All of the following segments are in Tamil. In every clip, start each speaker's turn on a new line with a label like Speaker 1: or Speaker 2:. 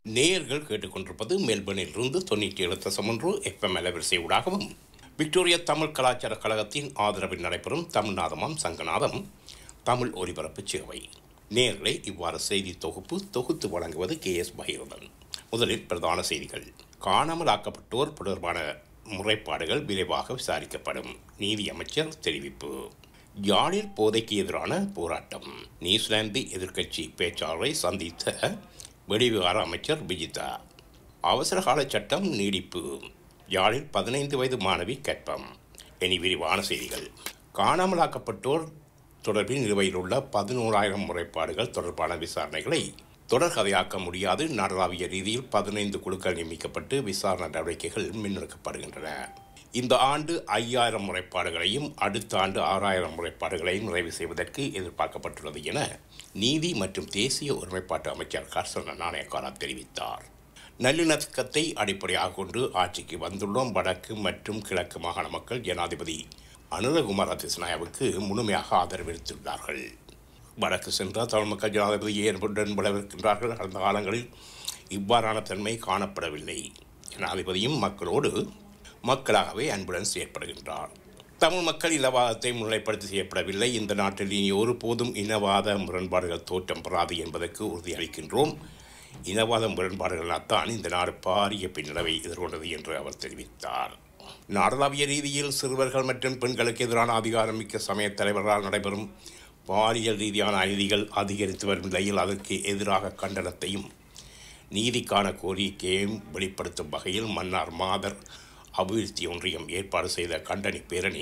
Speaker 1: நேயர்கள் கேட்டுக்கொண்டிருப்பது மெல்பர்னில் இருந்து தொண்ணூற்றி ஏழு தசம் ஒன்று எஃப்எம் அலைவரிசை ஊடாகவும் விக்டோரியா தமிழ் கலாச்சார கழகத்தின் ஆதரவில் நடைபெறும் தமிழ்நாதமாம் சங்கநாதம் தமிழ் ஒலிபரப்பு சேவை நேர்களை இவ்வாறு செய்தி தொகுப்பு தொகுத்து வழங்குவது கே எஸ் பகிரதன் முதலில் பிரதான செய்திகள் காணாமல் ஆக்கப்பட்டோர் தொடர்பான முறைப்பாடுகள் விரைவாக விசாரிக்கப்படும் நீதி அமைச்சர் தெரிவிப்பு யாழில் போதைக்கு எதிரான போராட்டம் நியூசிலாந்து எதிர்க்கட்சி பேச்சாளரை சந்தித்த வெளிவிவகார அமைச்சர் விஜிதா அவசரகால சட்டம் நீடிப்பு யாழில் பதினைந்து வயது மாணவி கற்பம் இனி விரிவான செய்திகள் காணாமலாக்கப்பட்டோர் தொடர்பில் நிலுவையில் உள்ள பதினோராயிரம் முறைப்பாடுகள் தொடர்பான விசாரணைகளை தொடர்கதையாக்க முடியாது நாடளாவிய ரீதியில் பதினைந்து குழுக்கள் நியமிக்கப்பட்டு விசாரணை நடவடிக்கைகள் முன்னெடுக்கப்படுகின்றன இந்த ஆண்டு ஐயாயிரம் முறைப்பாடுகளையும் அடுத்த ஆண்டு ஆறாயிரம் முறைப்பாடுகளையும் நிறைவு செய்வதற்கு எதிர்பார்க்கப்பட்டுள்ளது என நீதி மற்றும் தேசிய ஒருமைப்பாட்டு அமைச்சர் கர்சன நாணயக்காரா தெரிவித்தார் நல்லிணக்கத்தை அடிப்படையாக கொண்டு ஆட்சிக்கு வந்துள்ளோம் வடக்கு மற்றும் கிழக்கு மாகாண மக்கள் ஜனாதிபதி அனுரகுமார் திஸ்நாயாவுக்கு முழுமையாக ஆதரவளித்துள்ளார்கள் வடக்கு சென்ற தமிழ் மக்கள் ஜனாதிபதி ஏற்புடன் விளைவிக்கின்றார்கள் கடந்த காலங்களில் இவ்வாறான தன்மை காணப்படவில்லை ஜனாதிபதியும் மக்களோடு மக்களாகவே அன்புடன் செயற்படுகின்றார் தமிழ் மக்கள் இனவாதத்தை முன்னிலைப்படுத்தி செய்யப்படவில்லை இந்த நாட்டில் இனி ஒருபோதும் இனவாத முரண்பாடுகள் தோற்றம் பெறாது என்பதற்கு உறுதியளிக்கின்றோம் இனவாத முரண்பாடுகளால் தான் இந்த நாடு பாரிய பின்னடைவை எதிர்கொண்டது என்று அவர் தெரிவித்தார் நாடளாவிய ரீதியில் சிறுவர்கள் மற்றும் பெண்களுக்கு எதிரான அதிகாரமிக்க சமய தலைவர்களால் நடைபெறும் பாலியல் ரீதியான அநீதிகள் அதிகரித்து வரும் நிலையில் அதற்கு எதிராக கண்டனத்தையும் நீதிக்கான கோரிக்கையையும் வெளிப்படுத்தும் வகையில் மன்னார் மாதர் அபிவிருத்தி ஒன்றியம் ஏற்பாடு செய்த கண்டனி பேரணி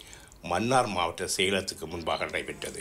Speaker 1: மன்னார் மாவட்ட செயலகத்துக்கு முன்பாக நடைபெற்றது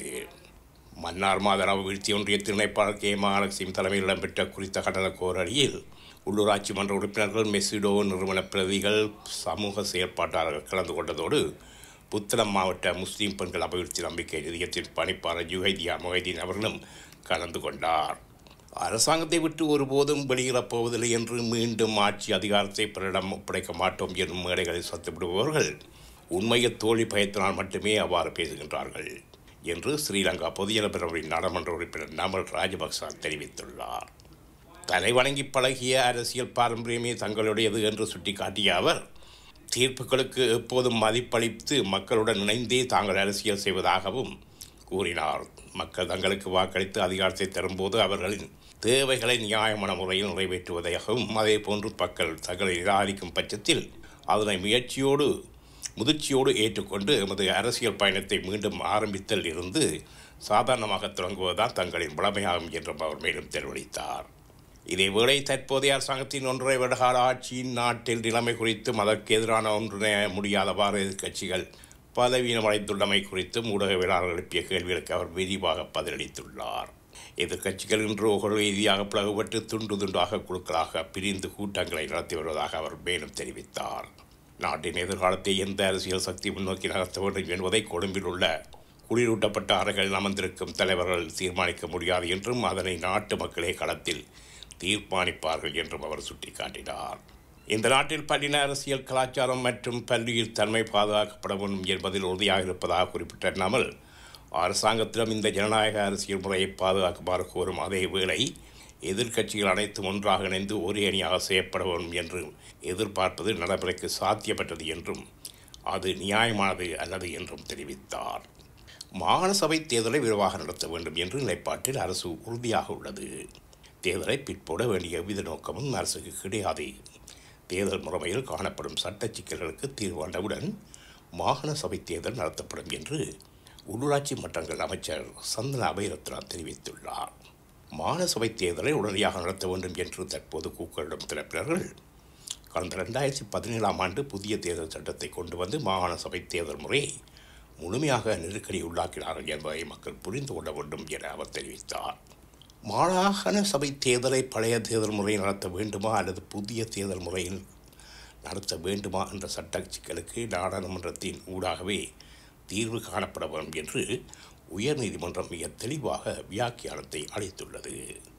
Speaker 1: மன்னார் மாதர் அபிவிருத்தி ஒன்றியத்தின் இணைப்பாளர் கே மகாலட்சுமி தலைமையில் இடம்பெற்ற குறித்த கண்டன கோரடியில் உள்ளூராட்சி மன்ற உறுப்பினர்கள் மெசிடோ நிறுவன பிரதிகள் சமூக செயற்பாட்டாளர்கள் கலந்து கொண்டதோடு புத்தளம் மாவட்ட முஸ்லீம் பெண்கள் அபிவிருத்தி நம்பிக்கை நிதியத்தின் பணிப்பாளர் யுகைதியா மொஹிதீன் அவர்களும் கலந்து கொண்டார் அரசாங்கத்தை விட்டு ஒருபோதும் வெளியிடப் போவதில்லை என்று மீண்டும் ஆட்சி அதிகாரத்தை பிறரிடம் ஒப்படைக்க மாட்டோம் என்னும் மேடைகளில் சத்துவிடுபவர்கள் உண்மையில் தோல்வி பயத்தினால் மட்டுமே அவ்வாறு பேசுகின்றார்கள் என்று ஸ்ரீலங்கா பொதுஜன பிரிவின் நாடாளுமன்ற உறுப்பினர் நமல் ராஜபக்ச தெரிவித்துள்ளார் தலை வணங்கி பழகிய அரசியல் பாரம்பரியமே தங்களுடையது என்று சுட்டிக்காட்டிய அவர் தீர்ப்புகளுக்கு எப்போதும் மதிப்பளித்து மக்களுடன் இணைந்தே தாங்கள் அரசியல் செய்வதாகவும் கூறினார் மக்கள் தங்களுக்கு வாக்களித்து அதிகாரத்தை தரும்போது அவர்களின் தேவைகளை நியாயமான முறையில் நிறைவேற்றுவதாகவும் அதே போன்று மக்கள் தங்களை நிராகரிக்கும் பட்சத்தில் அதனை முயற்சியோடு முதிர்ச்சியோடு ஏற்றுக்கொண்டு எமது அரசியல் பயணத்தை மீண்டும் ஆரம்பித்தல் இருந்து சாதாரணமாக தொடங்குவதுதான் தங்களின் வளமையாகும் என்றும் அவர் மேலும் தெரிவித்தார் இதேவேளை தற்போதைய அரசாங்கத்தின் ஒன்றரை வருடகால ஆட்சியின் நாட்டில் நிலைமை குறித்தும் அதற்கு எதிரான ஒன்றிணைய முடியாதவாறு எதிர்க்கட்சிகள் பதவீனமடைந்துள்ளமை குறித்தும் ஊடகவியலாளர்கள் எழுப்பிய கேள்விகளுக்கு அவர் விரிவாக பதிலளித்துள்ளார் எதிர்க்கட்சிகள் இன்று ஒரு ரீதியாக பிளவுபட்டு துண்டு துண்டாக குழுக்களாக பிரிந்து கூட்டங்களை நடத்தி வருவதாக அவர் மேலும் தெரிவித்தார் நாட்டின் எதிர்காலத்தை எந்த அரசியல் சக்தி முன்னோக்கி நகர்த்த வேண்டும் என்பதை கொழும்பில் உள்ள குளிரூட்டப்பட்ட அறைகளில் அமர்ந்திருக்கும் தலைவர்கள் தீர்மானிக்க முடியாது என்றும் அதனை நாட்டு மக்களே களத்தில் தீர்மானிப்பார்கள் என்றும் அவர் சுட்டிக்காட்டினார் இந்த நாட்டில் பல்லின அரசியல் கலாச்சாரம் மற்றும் பல்லுயிர் தன்மை பாதுகாக்கப்பட வேண்டும் என்பதில் உறுதியாக இருப்பதாக குறிப்பிட்ட நமல் அரசாங்கத்திடம் இந்த ஜனநாயக அரசியல் முறையை பாதுகாக்குமாறு கோரும் அதே வேளை எதிர்க்கட்சிகள் அனைத்தும் ஒன்றாக இணைந்து ஒரே அணியாக செய்யப்பட வேண்டும் என்று எதிர்பார்ப்பது நடைமுறைக்கு சாத்தியப்பட்டது என்றும் அது நியாயமானது அல்லது என்றும் தெரிவித்தார் மாகாண சபை தேர்தலை விரைவாக நடத்த வேண்டும் என்று நிலைப்பாட்டில் அரசு உறுதியாக உள்ளது தேர்தலை பிற்போட வேண்டிய எவ்வித நோக்கமும் அரசுக்கு கிடையாது தேர்தல் முறைமையில் காணப்படும் சட்ட சிக்கல்களுக்கு தீர்வு கண்டவுடன் மாகாண சபை தேர்தல் நடத்தப்படும் என்று உள்ளூராட்சி மன்றங்கள் அமைச்சர் சந்தன அபயரத்னா தெரிவித்துள்ளார் மாகாண சபை தேர்தலை உடனடியாக நடத்த வேண்டும் என்று தற்போது கூக்களிடம் தரப்பினர்கள் கடந்த ரெண்டாயிரத்தி பதினேழாம் ஆண்டு புதிய தேர்தல் சட்டத்தை கொண்டு வந்து மாகாண சபை தேர்தல் முறையை முழுமையாக நெருக்கடி உள்ளாக்கினார்கள் என்பதை மக்கள் புரிந்து கொள்ள வேண்டும் என அவர் தெரிவித்தார் மாகாண சபை தேர்தலை பழைய தேர்தல் முறையில் நடத்த வேண்டுமா அல்லது புதிய தேர்தல் முறையில் நடத்த வேண்டுமா என்ற சட்ட சிக்கலுக்கு நாடாளுமன்றத்தின் ஊடாகவே தீர்வு காணப்பட வேண்டும் என்று உயர்நீதிமன்றம் மிக தெளிவாக வியாக்கியானத்தை அளித்துள்ளது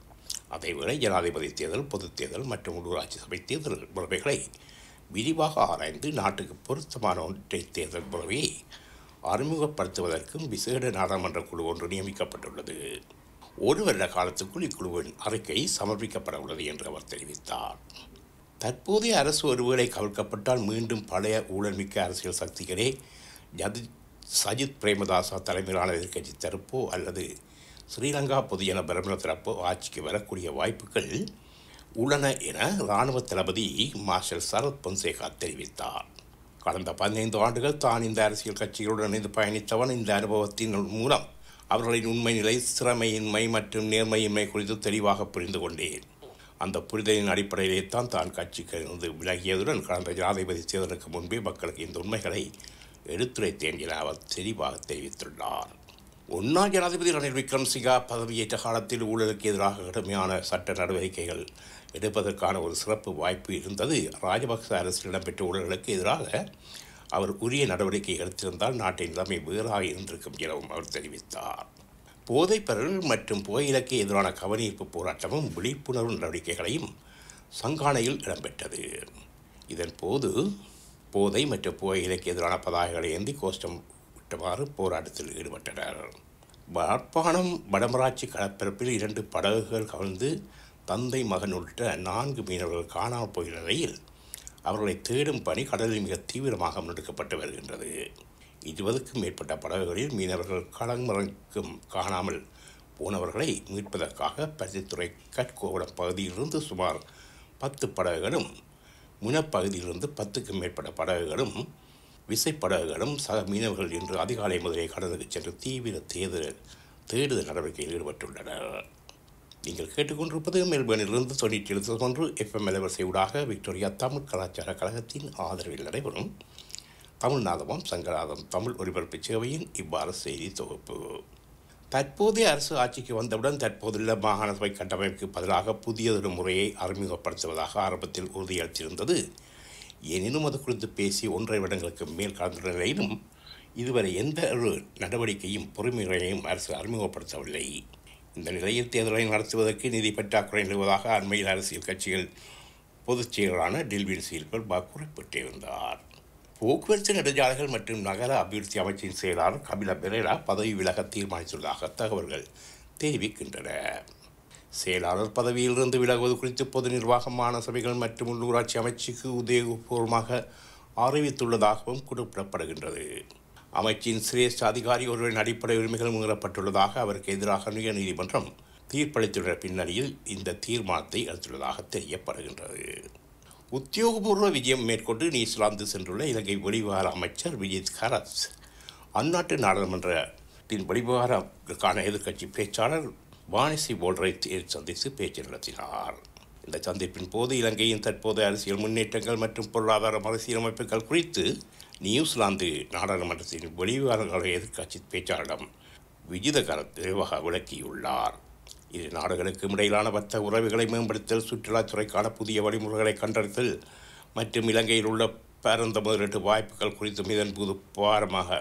Speaker 1: அதேவேளை ஜனாதிபதி தேர்தல் பொதுத் தேர்தல் மற்றும் உள்ளூராட்சி சபை தேர்தல் முறைமைகளை விரிவாக ஆராய்ந்து நாட்டுக்கு பொருத்தமான ஒன்றை தேர்தல் முறையை அறிமுகப்படுத்துவதற்கும் விசேட நாடாளுமன்ற குழு ஒன்று நியமிக்கப்பட்டுள்ளது ஒரு வருட காலத்துக்குள் இக்குழுவின் அறிக்கை சமர்ப்பிக்கப்பட உள்ளது என்று அவர் தெரிவித்தார் தற்போதைய அரசு ஒருவேளை கவிழ்க்கப்பட்டால் மீண்டும் பழைய ஊழல்மிக்க அரசியல் சக்திகளே ஜதி சஜித் பிரேமதாசா தலைமையிலான எதிர்க்கட்சி தரப்போ அல்லது ஸ்ரீலங்கா பொதுஜன பிரமண தரப்போ ஆட்சிக்கு வரக்கூடிய வாய்ப்புகள் உள்ளன என இராணுவ தளபதி மார்ஷல் சரத் பொன்சேகா தெரிவித்தார் கடந்த பதினைந்து ஆண்டுகள் தான் இந்த அரசியல் கட்சிகளுடன் இணைந்து பயணித்தவன் இந்த அனுபவத்தின் மூலம் அவர்களின் உண்மை நிலை திறமையின்மை மற்றும் நேர்மையின்மை குறித்து தெளிவாக புரிந்து கொண்டேன் அந்த புரிதலின் அடிப்படையிலே தான் தான் கட்சிக்கிலிருந்து விலகியதுடன் கடந்த ஜனாதிபதி தேர்தலுக்கு முன்பே மக்களுக்கு இந்த உண்மைகளை எடுத்துரைத்தேன் என அவர் தெளிவாக தெரிவித்துள்ளார் முன்னாள் ஜனாதிபதி ரணில் விக்ரம்சிங்கா பதவியேற்ற காலத்தில் ஊழலுக்கு எதிராக கடுமையான சட்ட நடவடிக்கைகள் எடுப்பதற்கான ஒரு சிறப்பு வாய்ப்பு இருந்தது ராஜபக்ச அரசில் இடம்பெற்ற ஊழல்களுக்கு எதிராக அவர் உரிய நடவடிக்கை எடுத்திருந்தால் நாட்டின் நிலைமை வேறாக இருந்திருக்கும் எனவும் அவர் தெரிவித்தார் போதைப்பொருள் மற்றும் புகையிலக்கு எதிரான கவனீர்ப்பு போராட்டமும் விழிப்புணர்வு நடவடிக்கைகளையும் சங்கானையில் இடம்பெற்றது இதன் போது போதை மற்றும் புகையிலக்கு எதிரான பதாகைகளை ஏந்தி கோஷ்டம் விட்டவாறு போராட்டத்தில் ஈடுபட்டனர் யாழ்ப்பாணம் வடமராட்சி கடற்பரப்பில் இரண்டு படகுகள் கவிழ்ந்து தந்தை மகன் உள்ளிட்ட நான்கு மீனவர்கள் காணாமல் போகிற நிலையில் அவர்களை தேடும் பணி கடலில் மிக தீவிரமாக முன்னெடுக்கப்பட்டு வருகின்றது இருபதுக்கும் மேற்பட்ட படகுகளில் மீனவர்கள் களமறைக்கும் காணாமல் போனவர்களை மீட்பதற்காக பருத்தித்துறை கட்கோவளம் பகுதியிலிருந்து சுமார் பத்து படகுகளும் முனப்பகுதியிலிருந்து பத்துக்கும் மேற்பட்ட படகுகளும் விசைப்படகுகளும் சக மீனவர்கள் இன்று அதிகாலை முதலே கடலுக்கு சென்று தீவிர தேடுதல் தேடுதல் நடவடிக்கையில் ஈடுபட்டுள்ளனர் நீங்கள் கேட்டுக்கொண்டிருப்பது மெல்பர்னிலிருந்து தொண்ணூற்றி எழுபது ஒன்று எஃப்எம் அலைவரிசை ஊடாக விக்டோரியா தமிழ் கலாச்சார கழகத்தின் ஆதரவில் நடைபெறும் தமிழ்நாதமும் சங்கராதம் தமிழ் ஒலிபரப்பு சேவையின் இவ்வாறு செய்தி தொகுப்பு தற்போதைய அரசு ஆட்சிக்கு வந்தவுடன் தற்போதுள்ள மாகாண சபை கட்டமைப்புக்கு பதிலாக புதியதொரு முறையை அறிமுகப்படுத்துவதாக ஆரம்பத்தில் உறுதியளித்திருந்தது எனினும் அது குறித்து பேசி ஒன்றரை வருடங்களுக்கு மேல் கடந்துள்ள நிலையிலும் இதுவரை எந்த ஒரு நடவடிக்கையும் பொறுமைகளையும் அரசு அறிமுகப்படுத்தவில்லை இந்த நிலையில் தேர்தலை நடத்துவதற்கு நிதி பற்றாக்குறை நிலவுவதாக அண்மையில் அரசியல் கட்சிகள் பொதுச் செயலரான டில்வின் சீல்பர் குறிப்பிட்டிருந்தார் போக்குவரத்து நெடுஞ்சாலைகள் மற்றும் நகர அபிவிருத்தி அமைச்சின் செயலாளர் கபில பெரேரா பதவி விலக தீர்மானித்துள்ளதாக தகவல்கள் தெரிவிக்கின்றன செயலாளர் பதவியிலிருந்து விலகுவது குறித்து பொது நிர்வாகமான சபைகள் மற்றும் உள்ளூராட்சி அமைச்சுக்கு உதயபூர்வமாக அறிவித்துள்ளதாகவும் குறிப்பிடப்படுகின்றது அமைச்சின் சிரேஷ்ட அதிகாரி ஒருவரின் அடிப்படை உரிமைகள் மீறப்பட்டுள்ளதாக அவருக்கு எதிராக உயர் நீதிமன்றம் தீர்ப்பளித்துள்ள பின்னணியில் இந்த தீர்மானத்தை எடுத்துள்ளதாக தெரியப்படுகின்றது உத்தியோகபூர்வ விஜயம் மேற்கொண்டு நியூசிலாந்து சென்றுள்ள இலங்கை வெளிவிவகார அமைச்சர் விஜித் கரத் அந்நாட்டு நாடாளுமன்றத்தின் வெளிவிவகாரத்திற்கான எதிர்க்கட்சி பேச்சாளர் வானிசி போல்ரை சந்தித்து பேச்சு நடத்தினார் இந்த சந்திப்பின் போது இலங்கையின் தற்போதைய அரசியல் முன்னேற்றங்கள் மற்றும் பொருளாதார மறுசீரமைப்புகள் குறித்து நியூசிலாந்து நாடாளுமன்றத்தின் வெளிவிவகார எதிர்க்கட்சி பேச்சாளரிடம் விஜித கரத் விரிவாக விளக்கியுள்ளார் இரு நாடுகளுக்கும் இடையிலான வர்த்தக உறவுகளை மேம்படுத்தல் சுற்றுலாத்துறைக்கான புதிய வழிமுறைகளை கண்டறிதல் மற்றும் இலங்கையில் உள்ள பரந்த முதலீட்டு வாய்ப்புகள் குறித்தும் இதன் போது பாரமாக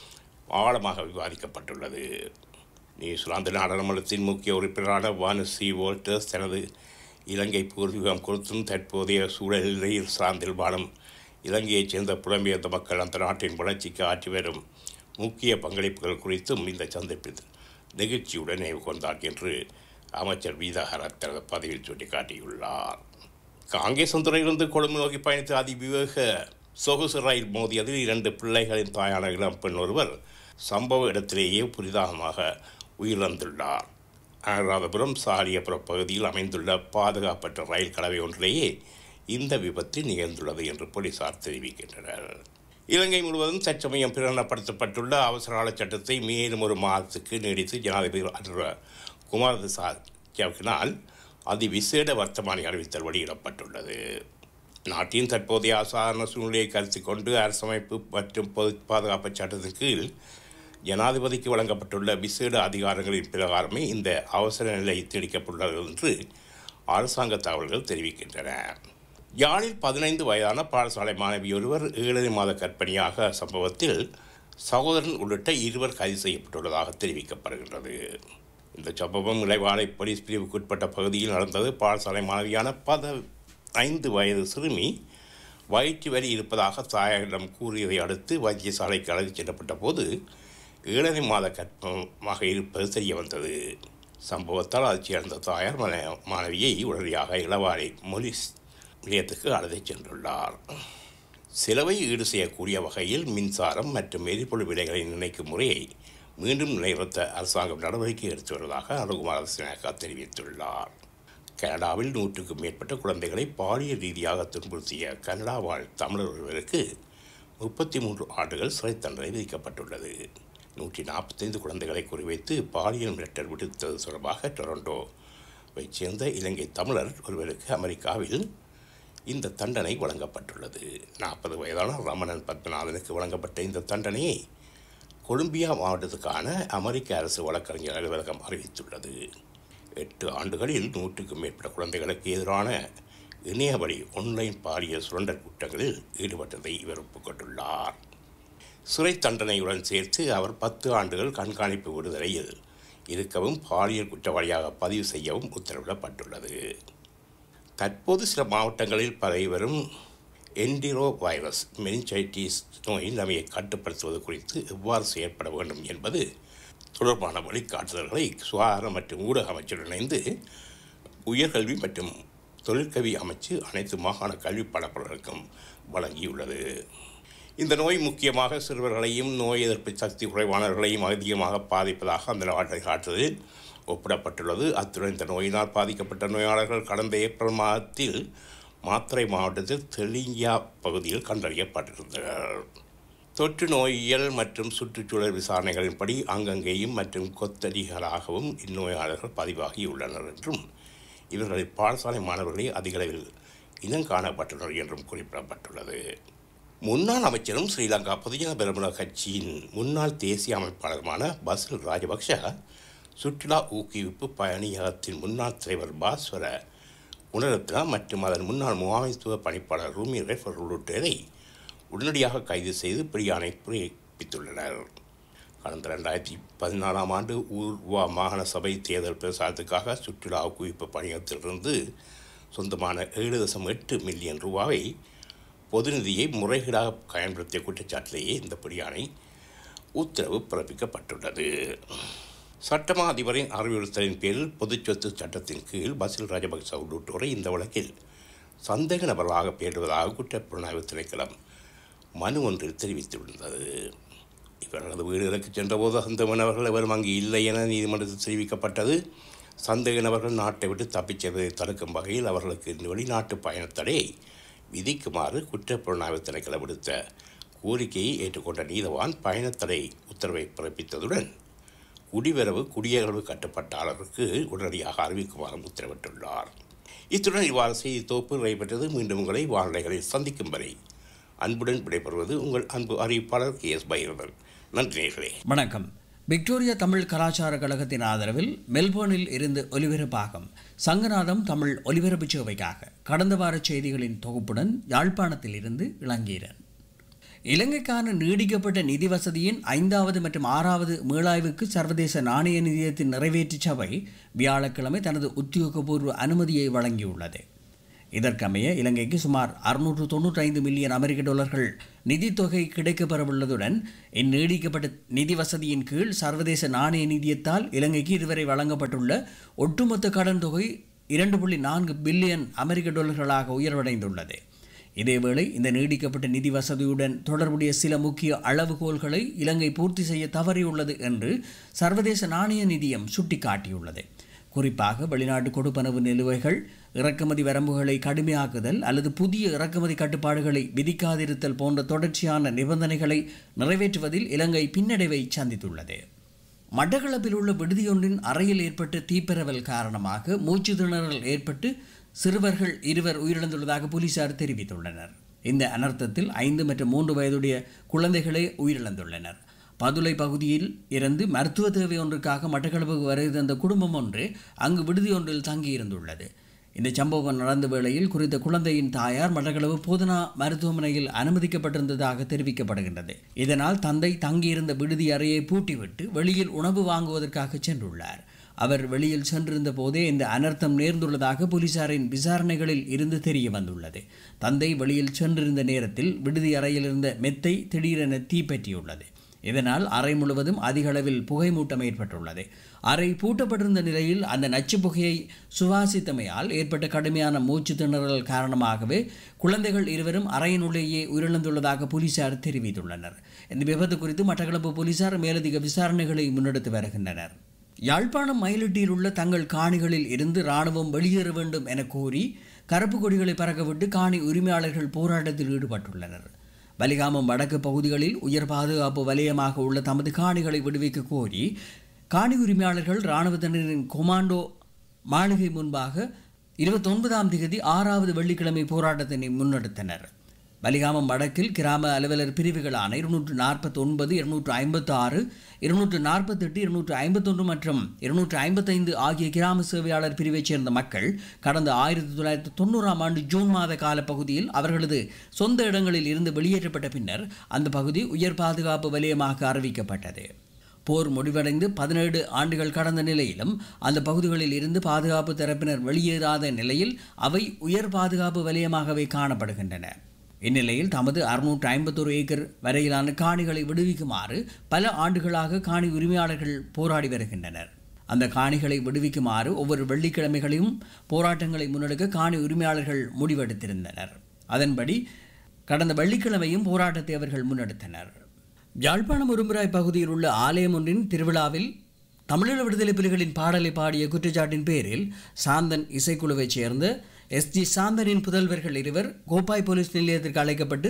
Speaker 1: ஆழமாக விவாதிக்கப்பட்டுள்ளது நியூசிலாந்து நாடாளுமன்றத்தின் முக்கிய உறுப்பினரான வானுசி வோல்டர்ஸ் தனது இலங்கை பூர்வீகம் குறித்தும் தற்போதைய சூழலில் சார்ந்தில் வாழும் இலங்கையைச் சேர்ந்த புலம்பெயர்ந்த மக்கள் அந்த நாட்டின் வளர்ச்சிக்கு ஆற்றி வரும் முக்கிய பங்களிப்புகள் குறித்தும் இந்த சந்திப்பில் நெகிழ்ச்சியுடன் நினைவு கொண்டார் என்று அமைச்சர் வீதாகரத் தனது பதவியில் சுட்டிக்காட்டியுள்ளார் காங்கேசந்துறையிலிருந்து கொழும்பு நோக்கி பயணித்த அதிவிவேக சொகுசு ரயில் மோதியதில் இரண்டு பிள்ளைகளின் தாயான இளம் பெண் ஒருவர் சம்பவ இடத்திலேயே புரிதாகமாக உயிரிழந்துள்ளார் அனுராதபுரம் சாலியபுரம் பகுதியில் அமைந்துள்ள பாதுகாப்பற்ற ரயில் கலவை ஒன்றிலேயே இந்த விபத்து நிகழ்ந்துள்ளது என்று போலீசார் தெரிவிக்கின்றனர் இலங்கை முழுவதும் தற்சமயம் பிரகடனப்படுத்தப்பட்டுள்ள அவசரகால சட்டத்தை மேலும் ஒரு மாதத்துக்கு நீடித்து ஜனாதிபதி அனுர குமாரதாசினால் அதிவிசேட வர்த்தமானி அறிவித்தல் வெளியிடப்பட்டுள்ளது நாட்டின் தற்போதைய அசாதாரண சூழ்நிலையை கருத்தில் கொண்டு அரசமைப்பு மற்றும் பொது பாதுகாப்பு சட்டத்தின் கீழ் ஜனாதிபதிக்கு வழங்கப்பட்டுள்ள விசேட அதிகாரங்களின் பிரகாரமே இந்த அவசர நிலை திணிக்கப்பட்டுள்ளது என்று அரசாங்க தகவல்கள் தெரிவிக்கின்றன யாழில் பதினைந்து வயதான பாடசாலை மாணவி ஒருவர் ஏழரை மாத கற்பனையாக சம்பவத்தில் சகோதரன் உள்ளிட்ட இருவர் கைது செய்யப்பட்டுள்ளதாக தெரிவிக்கப்படுகின்றது இந்த சம்பவம் இளைவாலை போலீஸ் பிரிவுக்குட்பட்ட பகுதியில் நடந்தது பாடசாலை மாணவியான பத ஐந்து வயது சிறுமி வயிற்று வலி இருப்பதாக தாயாரிடம் கூறியதை அடுத்து வைத்தியசாலைக்கு அழைத்துச் செல்லப்பட்ட போது ஏழரை மாத கற்பமாக இருப்பது தெரிய வந்தது சம்பவத்தால் அதிர்ச்சியடைந்த தாயார் மன- மாணவியை உடனடியாக இளவாலை போலீஸ் நிலையத்துக்கு அழைத்துச் சென்றுள்ளார் செலவை ஈடு செய்யக்கூடிய வகையில் மின்சாரம் மற்றும் எரிபொருள் விலைகளை நிர்ணயிக்கும் முறையை மீண்டும் நிலைநிறுத்த அரசாங்கம் நடவடிக்கை எடுத்து வருவதாக அருகுமார் சினேகா தெரிவித்துள்ளார் கனடாவில் நூற்றுக்கும் மேற்பட்ட குழந்தைகளை பாலியல் ரீதியாக துன்புறுத்திய கனடா வாழ் தமிழர் ஒருவருக்கு முப்பத்தி மூன்று ஆண்டுகள் சிறை தண்டனை விதிக்கப்பட்டுள்ளது நூற்றி நாற்பத்தைந்து குழந்தைகளை குறிவைத்து பாலியல் மிரட்டல் விடுத்தது தொடர்பாக டொரண்டோவைச் சேர்ந்த இலங்கை தமிழர் ஒருவருக்கு அமெரிக்காவில் இந்த தண்டனை வழங்கப்பட்டுள்ளது நாற்பது வயதான ரமணன் பத்மநாதனுக்கு வழங்கப்பட்ட இந்த தண்டனையை கொலம்பியா மாவட்டத்துக்கான அமெரிக்க அரசு வழக்கறிஞர் அலுவலகம் அறிவித்துள்ளது எட்டு ஆண்டுகளில் நூற்றுக்கும் மேற்பட்ட குழந்தைகளுக்கு எதிரான இணையவழி ஒன்லைன் பாலியல் சுரண்டல் குற்றங்களில் ஈடுபட்டதை இவர் ஒப்புக்கொண்டுள்ளார் சிறை தண்டனையுடன் சேர்த்து அவர் பத்து ஆண்டுகள் கண்காணிப்பு விடுதலையில் இருக்கவும் பாலியல் குற்றவாளியாக பதிவு செய்யவும் உத்தரவிடப்பட்டுள்ளது தற்போது சில மாவட்டங்களில் பரவி வரும் என்டிரோ வைரஸ் மெனிஞ்சைட்டிஸ் நோய் நிலைமையை கட்டுப்படுத்துவது குறித்து எவ்வாறு செயற்பட வேண்டும் என்பது தொடர்பான வழிகாட்டுதல்களை சுகாதார மற்றும் ஊடக அமைச்சருடன் இணைந்து உயர்கல்வி மற்றும் தொழிற்கல்வி அமைச்சு அனைத்து மாகாண கல்வி படப்பலருக்கும் வழங்கியுள்ளது இந்த நோய் முக்கியமாக சிறுவர்களையும் நோய் எதிர்ப்பு சக்தி குறைவானவர்களையும் அதிகமாக பாதிப்பதாக அந்த நாட்டை காட்டுதலில் ஒப்பிடப்பட்டுள்ளது அத்துடன் இந்த நோயினால் பாதிக்கப்பட்ட நோயாளர்கள் கடந்த ஏப்ரல் மாதத்தில் மாத்திரை மாவட்டத்தில் தெலிங்கியா பகுதியில் கண்டறியப்பட்டிருந்தனர் தொற்று நோயியல் மற்றும் சுற்றுச்சூழல் விசாரணைகளின்படி அங்கங்கேயும் மற்றும் கொத்தடிகளாகவும் இந்நோயாளர்கள் பதிவாகியுள்ளனர் என்றும் இவர்களில் பாடசாலை மாணவர்களே அதிகளவில் இனம் காணப்பட்டுள்ளனர் என்றும் குறிப்பிடப்பட்டுள்ளது முன்னாள் அமைச்சரும் ஸ்ரீலங்கா பொதுஜன பெரமுன கட்சியின் முன்னாள் தேசிய அமைப்பாளருமான பசில் ராஜபக்ஷ சுற்றுலா ஊக்குவிப்பு பணியகத்தின் முன்னாள் தலைவர் பாஸ்வர குணரத்னா மற்றும் அதன் முன்னாள் முகாமைத்துவ பணிப்பாளர் ரூமி ரெஃபர் உள்ளிட்டோரை உடனடியாக கைது செய்து பிரியாணை பிறப்பித்துள்ளனர் கடந்த ரெண்டாயிரத்தி பதினாலாம் ஆண்டு ஊர்வா மாகாண சபை தேர்தல் பிரசாரத்துக்காக சுற்றுலா ஊக்குவிப்பு பணியகத்திலிருந்து சொந்தமான ஏழு தசம் எட்டு மில்லியன் ரூபாவை பொது நிதியை முறைகேடாக பயன்படுத்திய குற்றச்சாட்டிலேயே இந்த பிடியாணை உத்தரவு பிறப்பிக்கப்பட்டுள்ளது சட்டமா அதிபரின் அறிவுறுத்தலின் பேரில் பொதுச் சொத்து சட்டத்தின் கீழ் பசில் ராஜபக்ச உள்ளிட்டோரை இந்த வழக்கில் சந்தேக நபர்களாக பேடுவதாக குற்றப்புலனாய்வு திணைக்களம் மனு ஒன்றில் தெரிவித்துள்ளது இவர்களது வீடுகளுக்கு சென்றபோது அந்த நபர்கள் எவரும் அங்கு இல்லை என நீதிமன்றத்தில் தெரிவிக்கப்பட்டது சந்தேக நபர்கள் நாட்டை விட்டு தப்பிச் செல்வதை தடுக்கும் வகையில் அவர்களுக்கு வெளிநாட்டு பயணத்தடை விதிக்குமாறு குற்றப்புலனாய்வு திணைக்களம் விடுத்த கோரிக்கையை ஏற்றுக்கொண்ட நீதவான் பயணத்தடை உத்தரவை பிறப்பித்ததுடன் குடிவரவு குடியகழ்வு கட்டுப்பாட்டாளருக்கு உடனடியாக அறிவிக்குமாறு உத்தரவிட்டுள்ளார் இத்துடன் இவ்வாறு செய்தி தொகுப்பு நடைபெற்றது மீண்டும் உங்களை வானிலைகளில் சந்திக்கும் வரை அன்புடன் விடைபெறுவது உங்கள் அன்பு அறிவிப்பாளர் கே எஸ் பைரவன் நன்றி நேர்களே
Speaker 2: வணக்கம் விக்டோரியா தமிழ் கலாச்சார கழகத்தின் ஆதரவில் மெல்போர்னில் இருந்து ஒலிபரப்பாகும் சங்கநாதம் தமிழ் ஒலிபரப்பு சேவைக்காக கடந்த வார செய்திகளின் தொகுப்புடன் யாழ்ப்பாணத்தில் இருந்து இளங்கீரன் இலங்கைக்கான நீடிக்கப்பட்ட நிதி வசதியின் ஐந்தாவது மற்றும் ஆறாவது மீளாய்வுக்கு சர்வதேச நாணய நிதியத்தின் நிறைவேற்று சபை வியாழக்கிழமை தனது உத்தியோகபூர்வ அனுமதியை வழங்கியுள்ளது இதற்கமைய இலங்கைக்கு சுமார் அறுநூற்று தொண்ணூற்றைந்து மில்லியன் அமெரிக்க டாலர்கள் நிதித்தொகை கிடைக்கப்பெறவுள்ளதுடன் இந்நீடிக்கப்பட்ட நிதி வசதியின் கீழ் சர்வதேச நாணய நிதியத்தால் இலங்கைக்கு இதுவரை வழங்கப்பட்டுள்ள ஒட்டுமொத்த கடன் தொகை இரண்டு புள்ளி நான்கு பில்லியன் அமெரிக்க டாலர்களாக உயர்வடைந்துள்ளது இதேவேளை இந்த நீடிக்கப்பட்ட நிதி வசதியுடன் தொடர்புடைய சில முக்கிய அளவுகோல்களை இலங்கை பூர்த்தி செய்ய தவறியுள்ளது என்று சர்வதேச நாணய நிதியம் சுட்டிக்காட்டியுள்ளது குறிப்பாக வெளிநாட்டு கொடுப்பனவு நிலுவைகள் இறக்குமதி வரம்புகளை கடுமையாக்குதல் அல்லது புதிய இறக்குமதி கட்டுப்பாடுகளை விதிக்காதிருத்தல் போன்ற தொடர்ச்சியான நிபந்தனைகளை நிறைவேற்றுவதில் இலங்கை பின்னடைவை சந்தித்துள்ளது மட்டக்களப்பில் உள்ள விடுதியொன்றின் அறையில் ஏற்பட்ட தீப்பரவல் காரணமாக மூச்சு திணறல் ஏற்பட்டு சிறுவர்கள் இருவர் உயிரிழந்துள்ளதாக போலீசார் தெரிவித்துள்ளனர் இந்த அனர்த்தத்தில் ஐந்து மற்றும் மூன்று வயதுடைய குழந்தைகளே உயிரிழந்துள்ளனர் பதுளை பகுதியில் இருந்து மருத்துவ தேவை ஒன்றுக்காக மட்டக்களப்புக்கு வருகை தந்த குடும்பம் ஒன்று அங்கு விடுதி ஒன்றில் தங்கியிருந்துள்ளது இந்த சம்பவம் நடந்த வேளையில் குறித்த குழந்தையின் தாயார் மட்டக்களப்பு போதனா மருத்துவமனையில் அனுமதிக்கப்பட்டிருந்ததாக தெரிவிக்கப்படுகின்றது இதனால் தந்தை தங்கியிருந்த விடுதி அறையை பூட்டிவிட்டு வெளியில் உணவு வாங்குவதற்காக சென்றுள்ளார் அவர் வெளியில் சென்றிருந்த போதே இந்த அனர்த்தம் நேர்ந்துள்ளதாக போலீசாரின் விசாரணைகளில் இருந்து தெரிய வந்துள்ளது தந்தை வெளியில் சென்றிருந்த நேரத்தில் விடுதி அறையில் இருந்த மெத்தை திடீரென தீப்பற்றியுள்ளது இதனால் அறை முழுவதும் அதிக அளவில் புகைமூட்டம் ஏற்பட்டுள்ளது அறை பூட்டப்பட்டிருந்த நிலையில் அந்த நச்சு புகையை சுவாசித்தமையால் ஏற்பட்ட கடுமையான மூச்சு திணறல் காரணமாகவே குழந்தைகள் இருவரும் அறையினுள்ளேயே உயிரிழந்துள்ளதாக போலீசார் தெரிவித்துள்ளனர் இந்த விபத்து குறித்து மட்டக்களப்பு போலீசார் மேலதிக விசாரணைகளை முன்னெடுத்து வருகின்றனர் யாழ்ப்பாணம் மயிலிட்டியில் உள்ள தங்கள் காணிகளில் இருந்து இராணுவம் வெளியேற வேண்டும் என கோரி கருப்பு கொடிகளை பறக்கவிட்டு காணி உரிமையாளர்கள் போராட்டத்தில் ஈடுபட்டுள்ளனர் வலிகாமம் வடக்கு பகுதிகளில் உயர் பாதுகாப்பு வலயமாக உள்ள தமது காணிகளை விடுவிக்க கோரி காணி உரிமையாளர்கள் இராணுவத்தினரின் கொமாண்டோ மாளிகை முன்பாக இருபத்தொன்பதாம் தேதி ஆறாவது வெள்ளிக்கிழமை போராட்டத்தினை முன்னெடுத்தனர் வலிகாமம் வடக்கில் கிராம அலுவலர் பிரிவுகளான இருநூற்று நாற்பத்தி ஒன்பது இருநூற்று ஐம்பத்தி ஆறு இருநூற்று நாற்பத்தெட்டு இருநூற்று ஐம்பத்தொன்று மற்றும் இருநூற்று ஐம்பத்தைந்து ஆகிய கிராம சேவையாளர் பிரிவைச் சேர்ந்த மக்கள் கடந்த ஆயிரத்தி தொள்ளாயிரத்தி தொண்ணூறாம் ஆண்டு ஜூன் மாத கால பகுதியில் அவர்களது சொந்த இடங்களில் இருந்து வெளியேற்றப்பட்ட பின்னர் அந்த பகுதி உயர் பாதுகாப்பு வலயமாக அறிவிக்கப்பட்டது போர் முடிவடைந்து பதினேழு ஆண்டுகள் கடந்த நிலையிலும் அந்த பகுதிகளில் இருந்து பாதுகாப்பு தரப்பினர் வெளியேறாத நிலையில் அவை உயர் பாதுகாப்பு வலயமாகவே காணப்படுகின்றன இந்நிலையில் தமது அறுநூற்று ஐம்பத்தொரு ஏக்கர் வரையிலான காணிகளை விடுவிக்குமாறு பல ஆண்டுகளாக காணி உரிமையாளர்கள் போராடி வருகின்றனர் அந்த காணிகளை விடுவிக்குமாறு ஒவ்வொரு வெள்ளிக்கிழமைகளையும் போராட்டங்களை முன்னெடுக்க காணி உரிமையாளர்கள் முடிவெடுத்திருந்தனர் அதன்படி கடந்த வெள்ளிக்கிழமையும் போராட்டத்தை அவர்கள் முன்னெடுத்தனர் யாழ்ப்பாணம் உரும்புராய் பகுதியில் உள்ள ஆலயம் ஒன்றின் திருவிழாவில் தமிழீழ விடுதலை புலிகளின் பாடலை பாடிய குற்றச்சாட்டின் பேரில் சாந்தன் இசைக்குழுவைச் சேர்ந்த எஸ் ஜி சாந்தனின் புதல்வர்கள் இருவர் கோப்பாய் போலீஸ் நிலையத்திற்கு அழைக்கப்பட்டு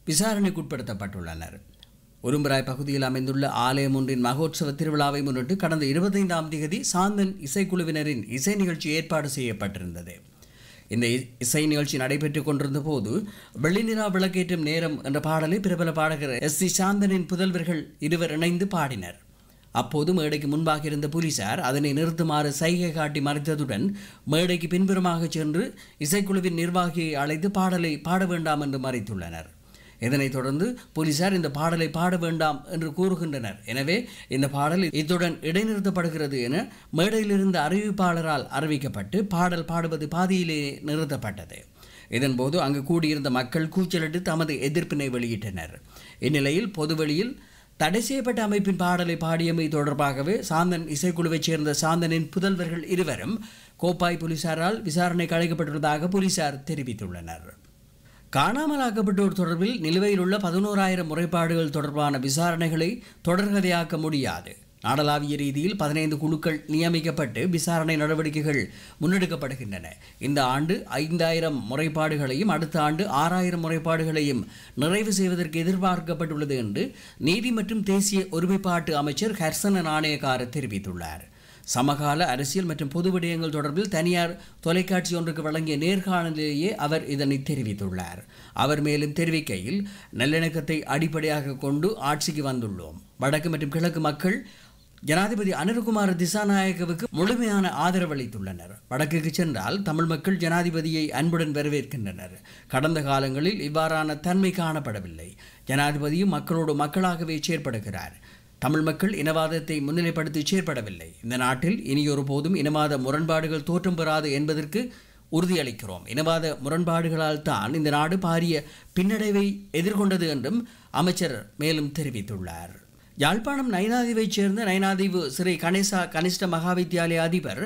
Speaker 2: விசாரணைக்குட்படுத்தப்பட்டுள்ளனர் உரும்புராய் பகுதியில் அமைந்துள்ள ஆலயம் ஒன்றின் மகோத்சவ திருவிழாவை முன்னிட்டு கடந்த இருபத்தைந்தாம் தேதி சாந்தன் இசைக்குழுவினரின் இசை நிகழ்ச்சி ஏற்பாடு செய்யப்பட்டிருந்தது இந்த இ- இசை நிகழ்ச்சி நடைபெற்றுக் கொண்டிருந்த போது வெள்ளிநிலா விளக்கேற்றும் நேரம் என்ற பாடலை பிரபல பாடகர் எஸ் சி சாந்தனின் புதல்வர்கள் இருவர் இணைந்து பாடினர் அப்போது மேடைக்கு முன்பாக இருந்த போலீசார் அதனை நிறுத்துமாறு சைகை காட்டி மறைத்ததுடன் மேடைக்கு பின்புறமாக சென்று இசைக்குழுவின் நிர்வாகியை அழைத்து பாடலை பாட வேண்டாம் என்று மறைத்துள்ளனர் இதனைத் தொடர்ந்து போலீசார் இந்த பாடலை பாட வேண்டாம் என்று கூறுகின்றனர் எனவே இந்த பாடல் இத்துடன் இடைநிறுத்தப்படுகிறது என மேடையில் இருந்த அறிவிப்பாளரால் அறிவிக்கப்பட்டு பாடல் பாடுவது பாதியிலே நிறுத்தப்பட்டது இதன்போது அங்கு கூடியிருந்த மக்கள் கூச்சலிட்டு தமது எதிர்ப்பினை வெளியிட்டனர் இந்நிலையில் பொதுவெளியில் தடை செய்யப்பட்ட அமைப்பின் பாடலை பாடியமை தொடர்பாகவே சாந்தன் இசைக்குழுவைச் சேர்ந்த சாந்தனின் புதல்வர்கள் இருவரும் கோப்பாய் போலீசாரால் விசாரணைக்கு அழைக்கப்பட்டுள்ளதாக போலீசார் தெரிவித்துள்ளனர் காணாமலாக்கப்பட்டோர் தொடர்பில் நிலுவையில் உள்ள பதினோராயிரம் முறைப்பாடுகள் தொடர்பான விசாரணைகளை தொடர்கதையாக்க முடியாது நாடளாவிய ரீதியில் பதினைந்து குழுக்கள் நியமிக்கப்பட்டு விசாரணை நடவடிக்கைகள் முன்னெடுக்கப்படுகின்றன இந்த ஆண்டு ஐந்தாயிரம் முறைப்பாடுகளையும் அடுத்த ஆண்டு ஆறாயிரம் முறைப்பாடுகளையும் நிறைவு செய்வதற்கு எதிர்பார்க்கப்பட்டுள்ளது என்று நீதி மற்றும் தேசிய ஒருமைப்பாட்டு அமைச்சர் ஹர்சன நாணயக்கார தெரிவித்துள்ளார் சமகால அரசியல் மற்றும் பொது விடயங்கள் தொடர்பில் தனியார் தொலைக்காட்சி ஒன்றுக்கு வழங்கிய நேர்காணலிலேயே அவர் இதனை தெரிவித்துள்ளார் அவர் மேலும் தெரிவிக்கையில் நல்லிணக்கத்தை அடிப்படையாக கொண்டு ஆட்சிக்கு வந்துள்ளோம் வடக்கு மற்றும் கிழக்கு மக்கள் ஜனாதிபதி அனுரகுமார திசாநாயகவுக்கு முழுமையான ஆதரவு அளித்துள்ளனர் வடக்குக்கு சென்றால் தமிழ் மக்கள் ஜனாதிபதியை அன்புடன் வரவேற்கின்றனர் கடந்த காலங்களில் இவ்வாறான தன்மை காணப்படவில்லை ஜனாதிபதியும் மக்களோடு மக்களாகவே செயற்படுகிறார் தமிழ் மக்கள் இனவாதத்தை முன்னிலைப்படுத்தி செயற்படவில்லை இந்த நாட்டில் இனியொரு போதும் இனவாத முரண்பாடுகள் தோற்றம் பெறாது என்பதற்கு உறுதியளிக்கிறோம் இனவாத முரண்பாடுகளால் தான் இந்த நாடு பாரிய பின்னடைவை எதிர்கொண்டது என்றும் அமைச்சர் மேலும் தெரிவித்துள்ளார் யாழ்ப்பாணம் நைனாதீவைச் சேர்ந்த நைனாதீவு ஸ்ரீ கணேசா கனிஷ்ட மகாவித்யாலய அதிபர்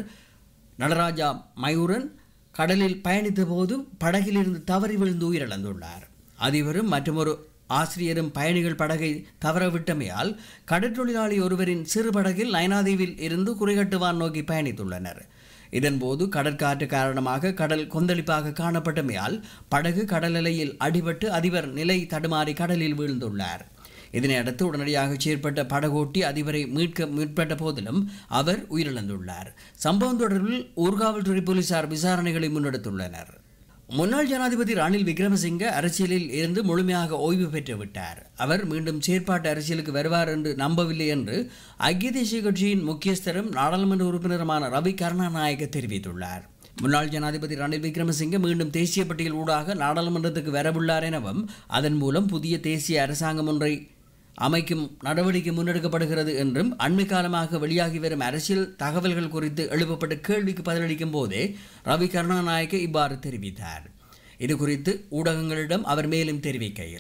Speaker 2: நடராஜா மயூரன் கடலில் பயணித்த போது படகிலிருந்து தவறி விழுந்து உயிரிழந்துள்ளார் அதிபரும் மற்றொரு ஆசிரியரும் பயணிகள் படகை தவறவிட்டமையால் கடற்றொழிலாளி ஒருவரின் சிறு படகில் நயனாதீவில் இருந்து குறைகட்டுவான் நோக்கி பயணித்துள்ளனர் இதன்போது கடற்காற்று காரணமாக கடல் கொந்தளிப்பாக காணப்பட்டமையால் படகு கடல் அலையில் அடிபட்டு அதிபர் நிலை தடுமாறி கடலில் வீழ்ந்துள்ளார் இதனை அடுத்து உடனடியாக செயற்பட்ட படகோட்டி அதிபரை மீட்க முற்பட்ட போதிலும் அவர் உயிரிழந்துள்ளார் சம்பவம் தொடர்பில் ஊர்காவல்துறை போலீசார் விசாரணைகளை முன்னெடுத்துள்ளனர் முன்னாள் ஜனாதிபதி ரணில் விக்ரமசிங்க அரசியலில் இருந்து முழுமையாக ஓய்வு பெற்று விட்டார் அவர் மீண்டும் செயற்பாட்டு அரசியலுக்கு வருவார் என்று நம்பவில்லை என்று ஐக்கிய தேசிய கட்சியின் முக்கியஸ்தரும் நாடாளுமன்ற உறுப்பினருமான ரவி கருணாநாயக்க தெரிவித்துள்ளார் முன்னாள் ஜனாதிபதி ரணில் விக்ரமசிங்க மீண்டும் தேசிய பட்டியல் ஊடாக நாடாளுமன்றத்துக்கு வரவுள்ளார் எனவும் அதன் மூலம் புதிய தேசிய அரசாங்கம் ஒன்றை அமைக்கும் நடவடிக்கை முன்னெடுக்கப்படுகிறது என்றும் அண்மை காலமாக வெளியாகி வரும் அரசியல் தகவல்கள் குறித்து எழுப்பப்பட்ட கேள்விக்கு பதிலளிக்கும் போதே ரவி கருணாநாயக்க இவ்வாறு தெரிவித்தார் இது குறித்து ஊடகங்களிடம் அவர் மேலும் தெரிவிக்கையில்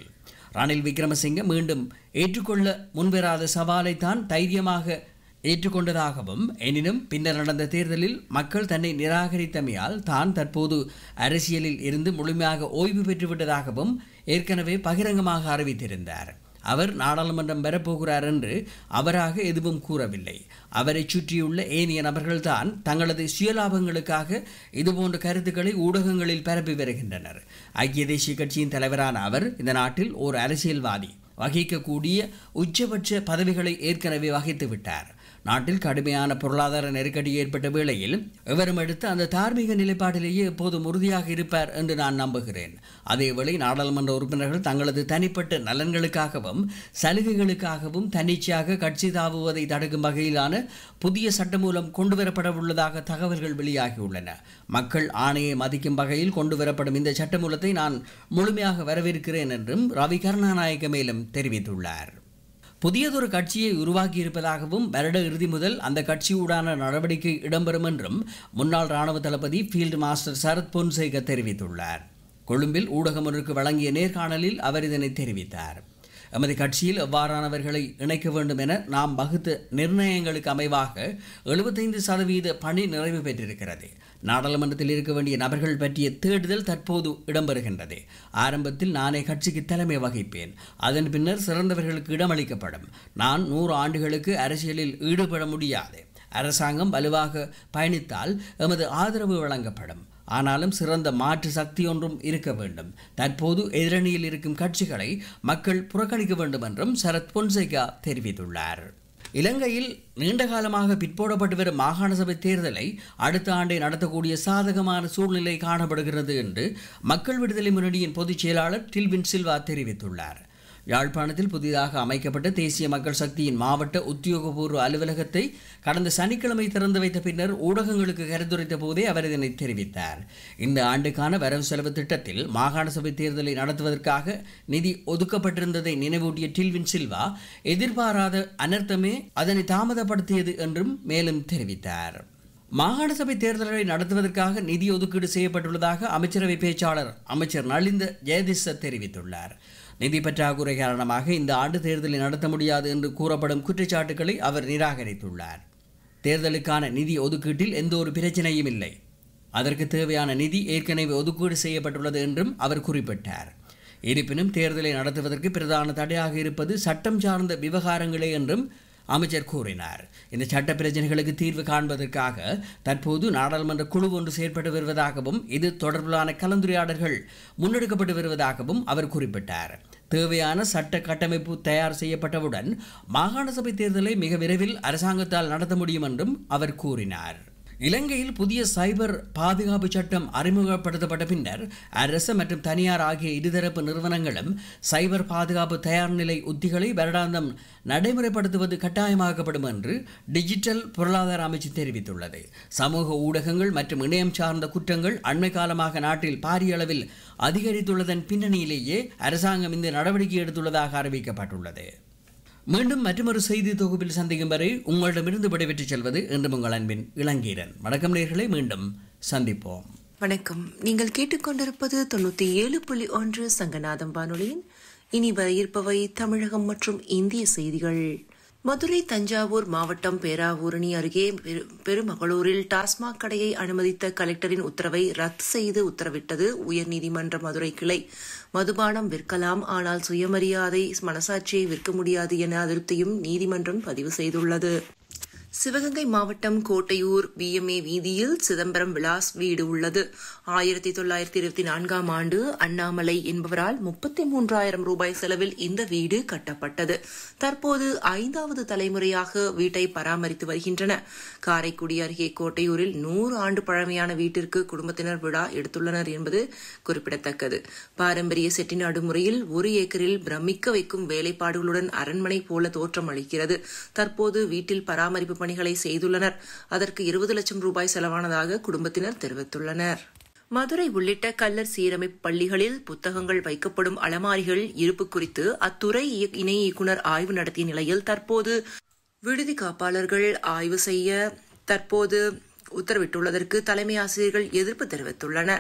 Speaker 2: ரணில் விக்ரமசிங்க மீண்டும் ஏற்றுக்கொள்ள முன்வராத சவாலை தான் தைரியமாக ஏற்றுக்கொண்டதாகவும் எனினும் பின்னர் நடந்த தேர்தலில் மக்கள் தன்னை நிராகரித்தமையால் தான் தற்போது அரசியலில் இருந்து முழுமையாக ஓய்வு பெற்றுவிட்டதாகவும் ஏற்கனவே பகிரங்கமாக அறிவித்திருந்தார் அவர் நாடாளுமன்றம் பெறப்போகிறார் என்று அவராக எதுவும் கூறவில்லை அவரை சுற்றியுள்ள ஏனைய நபர்கள்தான் தங்களது சுயலாபங்களுக்காக இதுபோன்ற கருத்துக்களை ஊடகங்களில் பரப்பி வருகின்றனர் ஐக்கிய தேசிய கட்சியின் தலைவரான அவர் இந்த நாட்டில் ஒரு அரசியல்வாதி வகிக்கக்கூடிய உச்சபட்ச பதவிகளை ஏற்கனவே வகித்து விட்டார் நாட்டில் கடுமையான பொருளாதார நெருக்கடி ஏற்பட்ட வேளையில் எவரும் எடுத்து அந்த தார்மீக நிலைப்பாட்டிலேயே எப்போதும் உறுதியாக இருப்பார் என்று நான் நம்புகிறேன் அதேவேளை நாடாளுமன்ற உறுப்பினர்கள் தங்களது தனிப்பட்ட நலன்களுக்காகவும் சலுகைகளுக்காகவும் தன்னிச்சையாக கட்சி தாவுவதை தடுக்கும் வகையிலான புதிய சட்டமூலம் கொண்டுவரப்பட உள்ளதாக தகவல்கள் வெளியாகியுள்ளன மக்கள் ஆணையை மதிக்கும் வகையில் கொண்டுவரப்படும் இந்த சட்டமூலத்தை நான் முழுமையாக வரவேற்கிறேன் என்றும் ரவி கருணாநாயக்க மேலும் தெரிவித்துள்ளார் புதியதொரு கட்சியை உருவாக்கியிருப்பதாகவும் வருட இறுதி முதல் அந்த கட்சியூடான நடவடிக்கை இடம்பெறும் என்றும் முன்னாள் ராணுவ தளபதி ஃபீல்டு மாஸ்டர் சரத் பொன்சேக தெரிவித்துள்ளார் கொழும்பில் ஊடகம் ஒன்றுக்கு வழங்கிய நேர்காணலில் அவர் இதனை தெரிவித்தார் எமது கட்சியில் எவ்வாறானவர்களை இணைக்க வேண்டும் என நாம் வகுத்த நிர்ணயங்களுக்கு அமைவாக எழுபத்தைந்து சதவீத பணி நிறைவு பெற்றிருக்கிறது நாடாளுமன்றத்தில் இருக்க வேண்டிய நபர்கள் பற்றிய தேடுதல் தற்போது இடம்பெறுகின்றது ஆரம்பத்தில் நானே கட்சிக்கு தலைமை வகிப்பேன் அதன் பின்னர் சிறந்தவர்களுக்கு இடமளிக்கப்படும் நான் நூறு ஆண்டுகளுக்கு அரசியலில் ஈடுபட முடியாது அரசாங்கம் வலுவாக பயணித்தால் எமது ஆதரவு வழங்கப்படும் ஆனாலும் சிறந்த மாற்று சக்தி ஒன்றும் இருக்க வேண்டும் தற்போது எதிரணியில் இருக்கும் கட்சிகளை மக்கள் புறக்கணிக்க வேண்டும் என்றும் சரத் பொன்சேகா தெரிவித்துள்ளார் இலங்கையில் நீண்ட காலமாக பிற்போடப்பட்டு வரும் மாகாண சபை தேர்தலை அடுத்த ஆண்டை நடத்தக்கூடிய சாதகமான சூழ்நிலை காணப்படுகிறது என்று மக்கள் விடுதலை முன்னணியின் பொதுச் செயலாளர் டில்வின் சில்வா தெரிவித்துள்ளார் யாழ்ப்பாணத்தில் புதிதாக அமைக்கப்பட்ட தேசிய மக்கள் சக்தியின் மாவட்ட உத்தியோகபூர்வ அலுவலகத்தை கடந்த சனிக்கிழமை திறந்து வைத்த பின்னர் ஊடகங்களுக்கு கருத்துரைத்த போதே அவர் இதனை தெரிவித்தார் இந்த ஆண்டுக்கான வரவு செலவு திட்டத்தில் மாகாண சபை தேர்தலை நடத்துவதற்காக நிதி ஒதுக்கப்பட்டிருந்ததை நினைவூட்டிய டில்வின் சில்வா எதிர்பாராத அனர்த்தமே அதனை தாமதப்படுத்தியது என்றும் மேலும் தெரிவித்தார் மாகாண சபை தேர்தல்களை நடத்துவதற்காக நிதி ஒதுக்கீடு செய்யப்பட்டுள்ளதாக அமைச்சரவை பேச்சாளர் அமைச்சர் நலிந்த ஜெயதிச தெரிவித்துள்ளார் நிதி பற்றாக்குறை காரணமாக இந்த ஆண்டு தேர்தலை நடத்த முடியாது என்று கூறப்படும் குற்றச்சாட்டுகளை அவர் நிராகரித்துள்ளார் தேர்தலுக்கான நிதி ஒதுக்கீட்டில் எந்த ஒரு பிரச்சனையும் இல்லை அதற்கு தேவையான நிதி ஏற்கனவே ஒதுக்கீடு செய்யப்பட்டுள்ளது என்றும் அவர் குறிப்பிட்டார் இருப்பினும் தேர்தலை நடத்துவதற்கு பிரதான தடையாக இருப்பது சட்டம் சார்ந்த விவகாரங்களே என்றும் அமைச்சர் கூறினார் இந்த சட்ட பிரச்சனைகளுக்கு தீர்வு காண்பதற்காக தற்போது நாடாளுமன்ற குழு ஒன்று செயற்பட்டு வருவதாகவும் இது தொடர்பிலான கலந்துரையாடல்கள் முன்னெடுக்கப்பட்டு வருவதாகவும் அவர் குறிப்பிட்டார் தேவையான சட்ட கட்டமைப்பு தயார் செய்யப்பட்டவுடன் மாகாண சபை தேர்தலை மிக விரைவில் அரசாங்கத்தால் நடத்த முடியும் என்றும் அவர் கூறினார் இலங்கையில் புதிய சைபர் பாதுகாப்பு சட்டம் அறிமுகப்படுத்தப்பட்ட பின்னர் அரசு மற்றும் தனியார் ஆகிய இருதரப்பு நிறுவனங்களும் சைபர் பாதுகாப்பு தயார் நிலை உத்திகளை வருடாந்தம் நடைமுறைப்படுத்துவது கட்டாயமாக்கப்படும் என்று டிஜிட்டல் பொருளாதார அமைச்சு தெரிவித்துள்ளது சமூக ஊடகங்கள் மற்றும் இணையம் சார்ந்த குற்றங்கள் அண்மை காலமாக நாட்டில் பாரிய அளவில் அதிகரித்துள்ளதன் பின்னணியிலேயே அரசாங்கம் இந்த நடவடிக்கை எடுத்துள்ளதாக அறிவிக்கப்பட்டுள்ளது மீண்டும் மற்றொரு செய்தி தொகுப்பில் சந்திக்கும் வரை உங்களிடமிருந்து விடைபெற்றுச் செல்வது என்று உங்கள் அன்பின் இளங்கீரன் வணக்கம் நேர்களை மீண்டும் சந்திப்போம்
Speaker 3: வணக்கம் நீங்கள் கேட்டுக்கொண்டிருப்பது தொண்ணூத்தி ஏழு புள்ளி ஒன்று சங்கநாதம் வானொலியின் இனி வர இருப்பவை தமிழகம் மற்றும் இந்திய செய்திகள் மதுரை தஞ்சாவூர் மாவட்டம் பேராவூரணி அருகே பெரு- பெருமகளூரில் டாஸ்மாக் கடையை அனுமதித்த கலெக்டரின் உத்தரவை ரத்து செய்து உத்தரவிட்டது உயர்நீதிமன்ற மதுரை கிளை மதுபானம் விற்கலாம் ஆனால் சுயமரியாதை மனசாட்சியை விற்க முடியாது என அதிருப்தியும் நீதிமன்றம் பதிவு செய்துள்ளது சிவகங்கை மாவட்டம் கோட்டையூர் பிஎம்ஏ வீதியில் சிதம்பரம் விலாஸ் வீடு உள்ளது ஆயிரத்தி தொள்ளாயிரத்தி இருபத்தி நான்காம் ஆண்டு அண்ணாமலை என்பவரால் முப்பத்தி மூன்றாயிரம் ரூபாய் செலவில் இந்த வீடு கட்டப்பட்டது தற்போது ஐந்தாவது தலைமுறையாக வீட்டை பராமரித்து வருகின்றன காரைக்குடி அருகே கோட்டையூரில் நூறு ஆண்டு பழமையான வீட்டிற்கு குடும்பத்தினர் விழா எடுத்துள்ளனர் என்பது குறிப்பிடத்தக்கது பாரம்பரிய செட்டிநாடு முறையில் ஒரு ஏக்கரில் பிரமிக்க வைக்கும் வேலைப்பாடுகளுடன் அரண்மனை போல தோற்றம் அளிக்கிறது தற்போது வீட்டில் பராமரிப்பு பணிகளை செய்துள்ளனர் அதற்கு இருபது லட்சம் ரூபாய் செலவானதாக குடும்பத்தினர் தெரிவித்துள்ளனர் மதுரை உள்ளிட்ட கல்லர் சீரமைப்பு பள்ளிகளில் புத்தகங்கள் வைக்கப்படும் அலமாரிகள் இருப்பு குறித்து அத்துறை இய- இணை இயக்குனர் ஆய்வு நடத்திய நிலையில் தற்போது விடுதி காப்பாளர்கள் ஆய்வு செய்ய தற்போது உத்தரவிட்டுள்ளதற்கு தலைமை ஆசிரியர்கள் எதிர்ப்பு தெரிவித்துள்ளனர்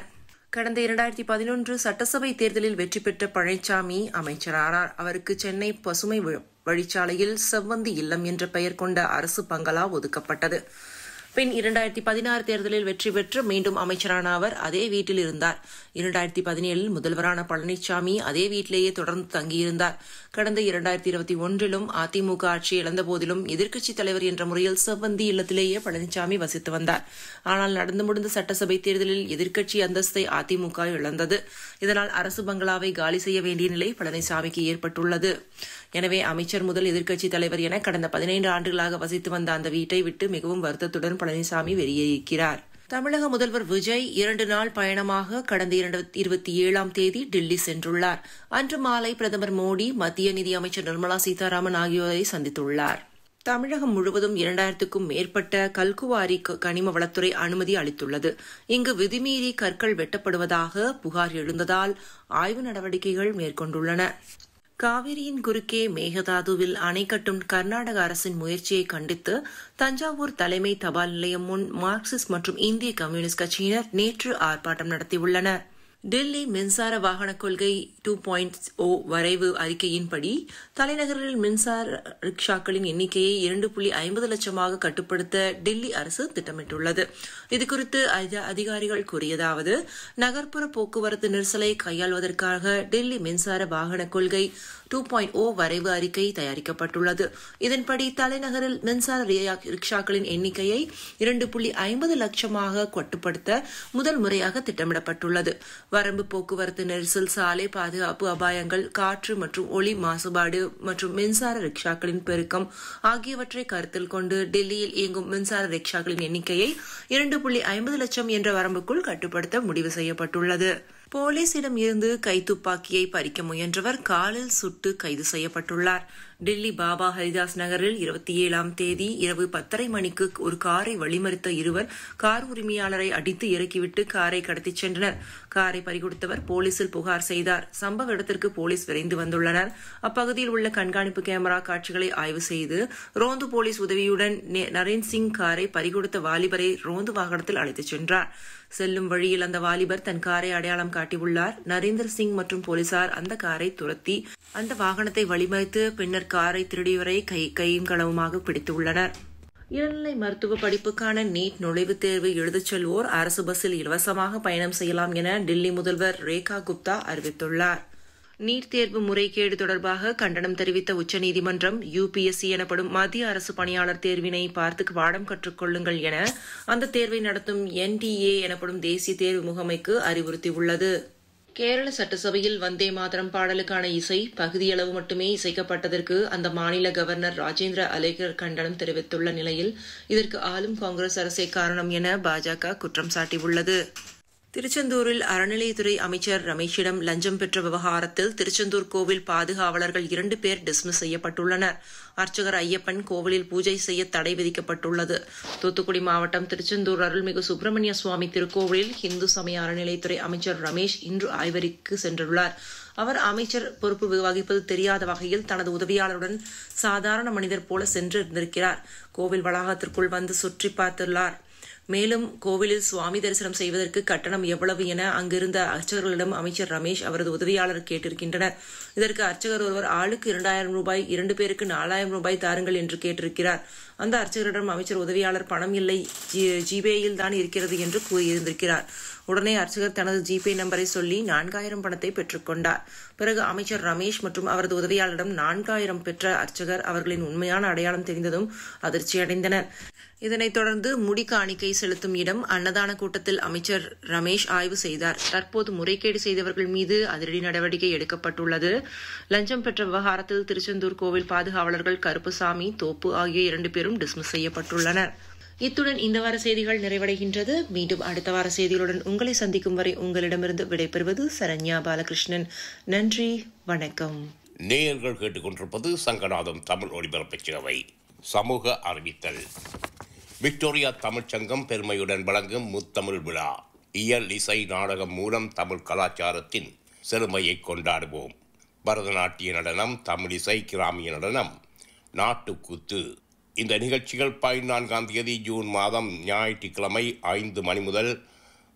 Speaker 3: கடந்த இரண்டாயிரத்தி பதினொன்று சட்டசபை தேர்தலில் வெற்றி பெற்ற பழனிசாமி அமைச்சரானார் அவருக்கு சென்னை பசுமை வ- வழிச்சாலையில் செவ்வந்தி இல்லம் என்ற பெயர் கொண்ட அரசு பங்களா ஒதுக்கப்பட்டது பின் இரண்டாயிரத்தி பதினாறு தேர்தலில் வெற்றி பெற்று மீண்டும் அமைச்சரான அவர் அதே வீட்டில் இருந்தார் இரண்டாயிரத்தி பதினேழில் முதல்வரான பழனிசாமி அதே வீட்டிலேயே தொடர்ந்து தங்கியிருந்தார் கடந்த இரண்டாயிரத்தி இருபத்தி ஒன்றிலும் அதிமுக ஆட்சி இழந்த போதிலும் எதிர்க்கட்சித் தலைவர் என்ற முறையில் செவ்வந்தி இல்லத்திலேயே பழனிசாமி வசித்து வந்தார் ஆனால் நடந்து முடிந்த சட்டசபை தேர்தலில் எதிர்க்கட்சி அந்தஸ்தை அதிமுக இழந்தது இதனால் அரசு பங்களாவை காலி செய்ய வேண்டிய நிலை பழனிசாமிக்கு ஏற்பட்டுள்ளது எனவே அமைச்சர் முதல் எதிர்க்கட்சித் தலைவர் என கடந்த பதினைந்து ஆண்டுகளாக வசித்து வந்த அந்த வீட்டை விட்டு மிகவும் வருத்தத்துடன் பழனிசாமி வெளியேறியிருக்கிறார் தமிழக முதல்வர் விஜய் இரண்டு நாள் பயணமாக கடந்த இருபத்தி ஏழாம் தேதி டெல்லி சென்றுள்ளார் அன்று மாலை பிரதமர் மோடி மத்திய நிதி அமைச்சர் நிர்மலா சீதாராமன் ஆகியோரை சந்தித்துள்ளார் தமிழகம் முழுவதும் இரண்டாயிரத்துக்கும் மேற்பட்ட கல்குவாரி க- கனிம வளத்துறை அனுமதி அளித்துள்ளது இங்கு விதிமீறி கற்கள் வெட்டப்படுவதாக புகார் எழுந்ததால் ஆய்வு நடவடிக்கைகள் மேற்கொண்டுள்ளன காவிரியின் குறுக்கே மேகதாதுவில் அணை கட்டும் கர்நாடக அரசின் முயற்சியை கண்டித்து தஞ்சாவூர் தலைமை தபால் நிலையம் முன் மார்க்சிஸ்ட் மற்றும் இந்திய கம்யூனிஸ்ட் கட்சியினர் நேற்று ஆர்ப்பாட்டம் நடத்தியுள்ளனர் டெல்லி மின்சார வாகன கொள்கை டூ பாயிண்ட் ஓ வரைவு அறிக்கையின்படி தலைநகரில் மின்சார ரிக்ஷாக்களின் எண்ணிக்கையை இரண்டு புள்ளி ஐம்பது லட்சமாக கட்டுப்படுத்த டெல்லி அரசு திட்டமிட்டுள்ளது இதுகுறித்து அதி- அதிகாரிகள் கூறியதாவது நகர்ப்புற போக்குவரத்து நெரிசலை கையாள்வதற்காக டெல்லி மின்சார வாகன கொள்கை டூ பாயிண்ட் ஓ வரைவு அறிக்கை தயாரிக்கப்பட்டுள்ளது இதன்படி தலைநகரில் மின்சார ரியா- ரிக்ஷாக்களின் எண்ணிக்கையை இரண்டு புள்ளி ஐம்பது லட்சமாக கட்டுப்படுத்த முதல் முறையாக திட்டமிடப்பட்டுள்ளது வரம்பு போக்குவரத்து நெரிசல் சாலை பாதுகாப்பு அபாயங்கள் காற்று மற்றும் ஒளி மாசுபாடு மற்றும் மின்சார ரிக்ஷாக்களின் பெருக்கம் ஆகியவற்றை கருத்தில் கொண்டு டெல்லியில் இயங்கும் மின்சார ரிக்ஷாக்களின் எண்ணிக்கையை இரண்டு புள்ளி ஐம்பது லட்சம் என்ற வரம்புக்குள் கட்டுப்படுத்த முடிவு செய்யப்பட்டுள்ளது போலீசிடம் இருந்து கைத்துப்பாக்கியை பறிக்க முயன்றவர் காலில் சுட்டு கைது செய்யப்பட்டுள்ளார் டெல்லி பாபா ஹரிதாஸ் நகரில் இருபத்தி ஏழாம் தேதி இரவு பத்தரை மணிக்கு ஒரு காரை வழிமறித்த இருவர் கார் உரிமையாளரை அடித்து இறக்கிவிட்டு காரை கடத்திச் சென்றனர் காரை பறிகொடுத்தவர் போலீசில் புகார் செய்தார் சம்பவ இடத்திற்கு போலீஸ் விரைந்து வந்துள்ளனர் அப்பகுதியில் உள்ள கண்காணிப்பு கேமரா காட்சிகளை ஆய்வு செய்து ரோந்து போலீஸ் உதவியுடன் நே- நரேன் சிங் காரை பறிகொடுத்த வாலிபரை ரோந்து வாகனத்தில் அழைத்துச் சென்றார் செல்லும் வழியில் அந்த வாலிபர் தன் காரை அடையாளம் காட்டியுள்ளார் நரேந்தர் சிங் மற்றும் போலீசார் அந்த காரை துரத்தி அந்த வாகனத்தை வழிமறித்து பின்னர் காரை திருடியவரை கை கையும் களவுமாக பிடித்துள்ளனர் இளநிலை மருத்துவ படிப்புக்கான நீட் நுழைவுத் தேர்வு எழுதச் செல்வோர் அரசு பஸ்ஸில் இலவசமாக பயணம் செய்யலாம் என டெல்லி முதல்வர் ரேகா குப்தா அறிவித்துள்ளார் நீட் தேர்வு முறைகேடு தொடர்பாக கண்டனம் தெரிவித்த உச்சநீதிமன்றம் யுபிஎஸ்சி எனப்படும் மத்திய அரசு பணியாளர் தேர்வினை பார்த்து பாடம் கற்றுக்கொள்ளுங்கள் என அந்த தேர்வை நடத்தும் என்டிஏ எனப்படும் தேசிய தேர்வு முகமைக்கு அறிவுறுத்தியுள்ளது கேரள சட்டசபையில் வந்தே மாதரம் பாடலுக்கான இசை பகுதியளவு மட்டுமே இசைக்கப்பட்டதற்கு அந்த மாநில கவர்னர் ராஜேந்திர அலேகர் கண்டனம் தெரிவித்துள்ள நிலையில் இதற்கு ஆளும் காங்கிரஸ் அரசே காரணம் என பாஜக குற்றம் சாட்டியுள்ளது திருச்செந்தூரில் அறநிலையத்துறை அமைச்சர் ரமேஷிடம் லஞ்சம் பெற்ற விவகாரத்தில் திருச்செந்தூர் கோவில் பாதுகாவலர்கள் இரண்டு பேர் டிஸ்மிஸ் செய்யப்பட்டுள்ளனர் அர்ச்சகர் ஐயப்பன் கோவிலில் பூஜை செய்ய தடை விதிக்கப்பட்டுள்ளது தூத்துக்குடி மாவட்டம் திருச்செந்தூர் அருள்மிகு சுப்பிரமணிய சுவாமி திருக்கோவிலில் இந்து சமய அறநிலையத்துறை அமைச்சர் ரமேஷ் இன்று ஆய்வறிக்கு சென்றுள்ளார் அவர் அமைச்சர் பொறுப்பு வகிப்பது தெரியாத வகையில் தனது உதவியாளருடன் சாதாரண மனிதர் போல சென்று இருந்திருக்கிறார் கோவில் வளாகத்திற்குள் வந்து சுற்றி பார்த்துள்ளார் மேலும் கோவிலில் சுவாமி தரிசனம் செய்வதற்கு கட்டணம் எவ்வளவு என அங்கிருந்த அர்ச்சகர்களிடம் அமைச்சர் ரமேஷ் அவரது உதவியாளர் கேட்டிருக்கின்றனர் இதற்கு அர்ச்சகர் ஒருவர் ஆளுக்கு இரண்டாயிரம் ரூபாய் இரண்டு பேருக்கு நாலாயிரம் ரூபாய் தாருங்கள் என்று கேட்டிருக்கிறார் அந்த அர்ச்சகரிடம் அமைச்சர் உதவியாளர் பணம் இல்லை ஜி- ஜிபேயில் தான் இருக்கிறது என்று கூறியிருந்திருக்கிறார் உடனே அர்ச்சகர் தனது ஜிபே நம்பரை சொல்லி நான்காயிரம் பணத்தை பெற்றுக்கொண்டார் பிறகு அமைச்சர் ரமேஷ் மற்றும் அவரது உதவியாளரிடம் நான்காயிரம் பெற்ற அர்ச்சகர் அவர்களின் உண்மையான அடையாளம் தெரிந்ததும் அதிர்ச்சியடைந்தனர் இதனைத் தொடர்ந்து முடி காணிக்கை செலுத்தும் இடம் அன்னதான கூட்டத்தில் அமைச்சர் ரமேஷ் ஆய்வு செய்தார் தற்போது முறைகேடு செய்தவர்கள் மீது அதிரடி நடவடிக்கை எடுக்கப்பட்டுள்ளது லஞ்சம் பெற்ற விவகாரத்தில் திருச்செந்தூர் கோவில் பாதுகாவலர்கள் கருப்புசாமி தோப்பு ஆகிய இரண்டு பேரும் டிஸ்மிஸ் செய்யப்பட்டுள்ளனர் இத்துடன் இந்த வார செய்திகள் நிறைவடைகின்றது மீண்டும் அடுத்த வார செய்திகளுடன் உங்களை சந்திக்கும் வரை உங்களிடமிருந்து விடைபெறுவது சரண்யா பாலகிருஷ்ணன் நன்றி வணக்கம்
Speaker 1: நேயர்கள் கேட்டுக்கொண்டிருப்பது சங்கநாதம் தமிழ் ஒலிபரப்பு சேவை சமூக அறிவித்தல் விக்டோரியா தமிழ்ச் சங்கம் பெருமையுடன் வழங்கும் முத்தமிழ் விழா இயல் இசை நாடகம் மூலம் தமிழ் கலாச்சாரத்தின் செழுமையை கொண்டாடுவோம் பரதநாட்டிய நடனம் தமிழிசை கிராமிய நடனம் நாட்டுக்கூத்து இந்த நிகழ்ச்சிகள் பதினான்காம் தேதி ஜூன் மாதம் ஞாயிற்றுக்கிழமை ஐந்து மணி முதல்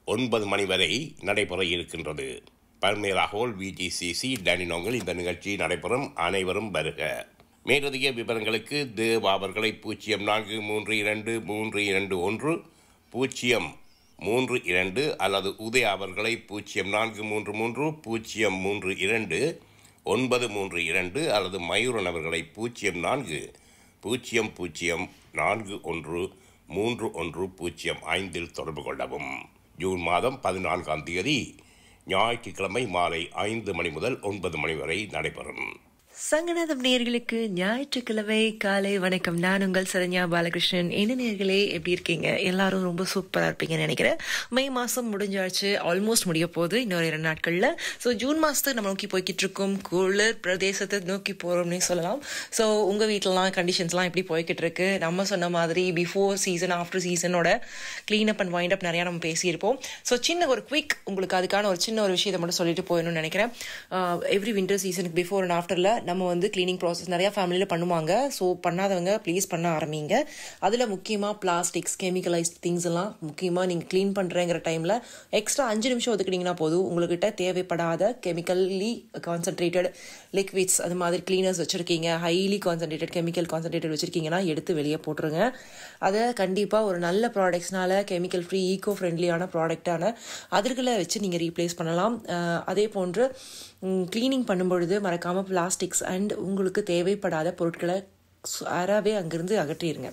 Speaker 1: ஒன்பது மணி வரை நடைபெற இருக்கின்றது பல்மேரா ஹோல் விஜிசிசி டேனினோங்கில் இந்த நிகழ்ச்சி நடைபெறும் அனைவரும் வருக மேலதிக விவரங்களுக்கு தேவ் அவர்களை பூஜ்ஜியம் நான்கு மூன்று இரண்டு மூன்று இரண்டு ஒன்று பூஜ்ஜியம் மூன்று இரண்டு அல்லது உதய அவர்களை பூஜ்ஜியம் நான்கு மூன்று மூன்று பூஜ்ஜியம் மூன்று இரண்டு ஒன்பது மூன்று இரண்டு அல்லது மயூரன் அவர்களை பூஜ்ஜியம் நான்கு பூஜ்ஜியம் பூஜ்ஜியம் நான்கு ஒன்று மூன்று ஒன்று பூஜ்ஜியம் ஐந்தில் தொடர்பு கொள்ளவும் ஜூன் மாதம் பதினான்காம் தேதி ஞாயிற்றுக்கிழமை மாலை ஐந்து மணி முதல் ஒன்பது மணி வரை நடைபெறும்
Speaker 3: சங்கநாதம் நேயர்களுக்கு ஞாயிற்றுக்கிழமை காலை வணக்கம் நான் உங்கள் சரண்யா பாலகிருஷ்ணன் என்ன நேயர்களே எப்படி இருக்கீங்க எல்லாரும் ரொம்ப சூப்பரா இருப்பீங்கன்னு நினைக்கிறேன் மே மாசம் முடிஞ்சாச்சு ஆல்மோஸ்ட் முடிய போகுது இன்னொரு இரண்டு நாட்கள்ல ஸோ ஜூன் மாசத்தை நம்ம நோக்கி போய்கிட்டு இருக்கோம் குளிர் பிரதேசத்தை நோக்கி போறோம்னே சொல்லலாம் ஸோ உங்க வீட்டிலலாம் கண்டிஷன்ஸ்லாம் எப்படி போய்கிட்டு இருக்கு நம்ம சொன்ன மாதிரி பிஃபோர் சீசன் ஆஃப்டர் சீசனோட clean up and wind up நிறையா நம்ம பேசியிருப்போம் ஸோ சின்ன ஒரு குவிக் உங்களுக்கு அதுக்கான ஒரு சின்ன ஒரு விஷயத்தை மட்டும் சொல்லிட்டு போயிடணும்னு நினைக்கிறேன் எவ்ரி வின்டர் சீசனுக்கு பிஃபோர் அண்ட் ஆஃப்டரில் நம்ம வந்து க்ளீனிங் ப்ராசஸ் நிறையா ஃபேமிலியில் பண்ணுவாங்க ஸோ பண்ணாதவங்க ப்ளீஸ் பண்ண ஆரம்பிங்க அதில் முக்கியமாக பிளாஸ்டிக்ஸ் கெமிக்கலைஸ்ட் திங்ஸ் எல்லாம் முக்கியமாக நீங்கள் க்ளீன் பண்ணுறேங்கிற டைமில் எக்ஸ்ட்ரா அஞ்சு நிமிஷம் ஒதுக்கினீங்கன்னா போதும் உங்கள்கிட்ட தேவைப்படாத கெமிக்கல்லி கான்சன்ட்ரேட்டட் லிக்விட்ஸ் அது மாதிரி க்ளீனர்ஸ் வச்சுருக்கீங்க ஹைலி கான்சன்ட்ரேட்டட் கெமிக்கல் கான்சன்ட்ரேட்டட் வச்சுருக்கீங்கன்னா எடுத்து வெளியே போட்டுருங்க அதை கண்டிப்பாக ஒரு நல்ல ப்ராடக்ட்ஸ்னால கெமிக்கல் ஃப்ரீ ஈகோ ஃப்ரெண்ட்லியான ப்ராடக்டான அதிர்களை வச்சு நீங்கள் ரீப்ளேஸ் பண்ணலாம் அஹ் அதே போன்று க்ளீனிங் பண்ணும்பொழுது மறக்காமல் பிளாஸ்டிக்ஸ் அண்ட் உங்களுக்கு தேவைப்படாத பொருட்களை அறவே அங்கிருந்து அகற்றிடுங்க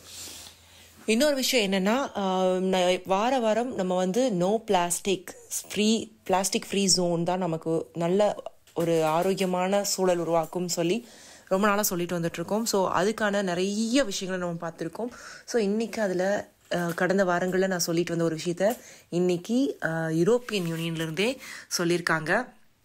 Speaker 3: இன்னொரு விஷயம் என்னன்னா ஆஹ் ந- வார வாரம் நம்ம வந்து no plastic free plastic free zone தான் நமக்கு நல்ல ஒரு ஆரோக்கியமான சூழல் உருவாக்கும் சொல்லி ரொம்ப நாளாக சொல்லிட்டு வந்துட்டு இருக்கோம் ஸோ அதுக்கான நிறைய விஷயங்களை நம்ம பார்த்துருக்கோம் ஸோ இன்னைக்கு அதில் கடந்த வாரங்களில் நான் சொல்லிட்டு வந்த ஒரு விஷயத்த இன்னைக்கு ஆஹ் யூரோப்பியன் யூனியன்லேருந்தே சொல்லியிருக்காங்க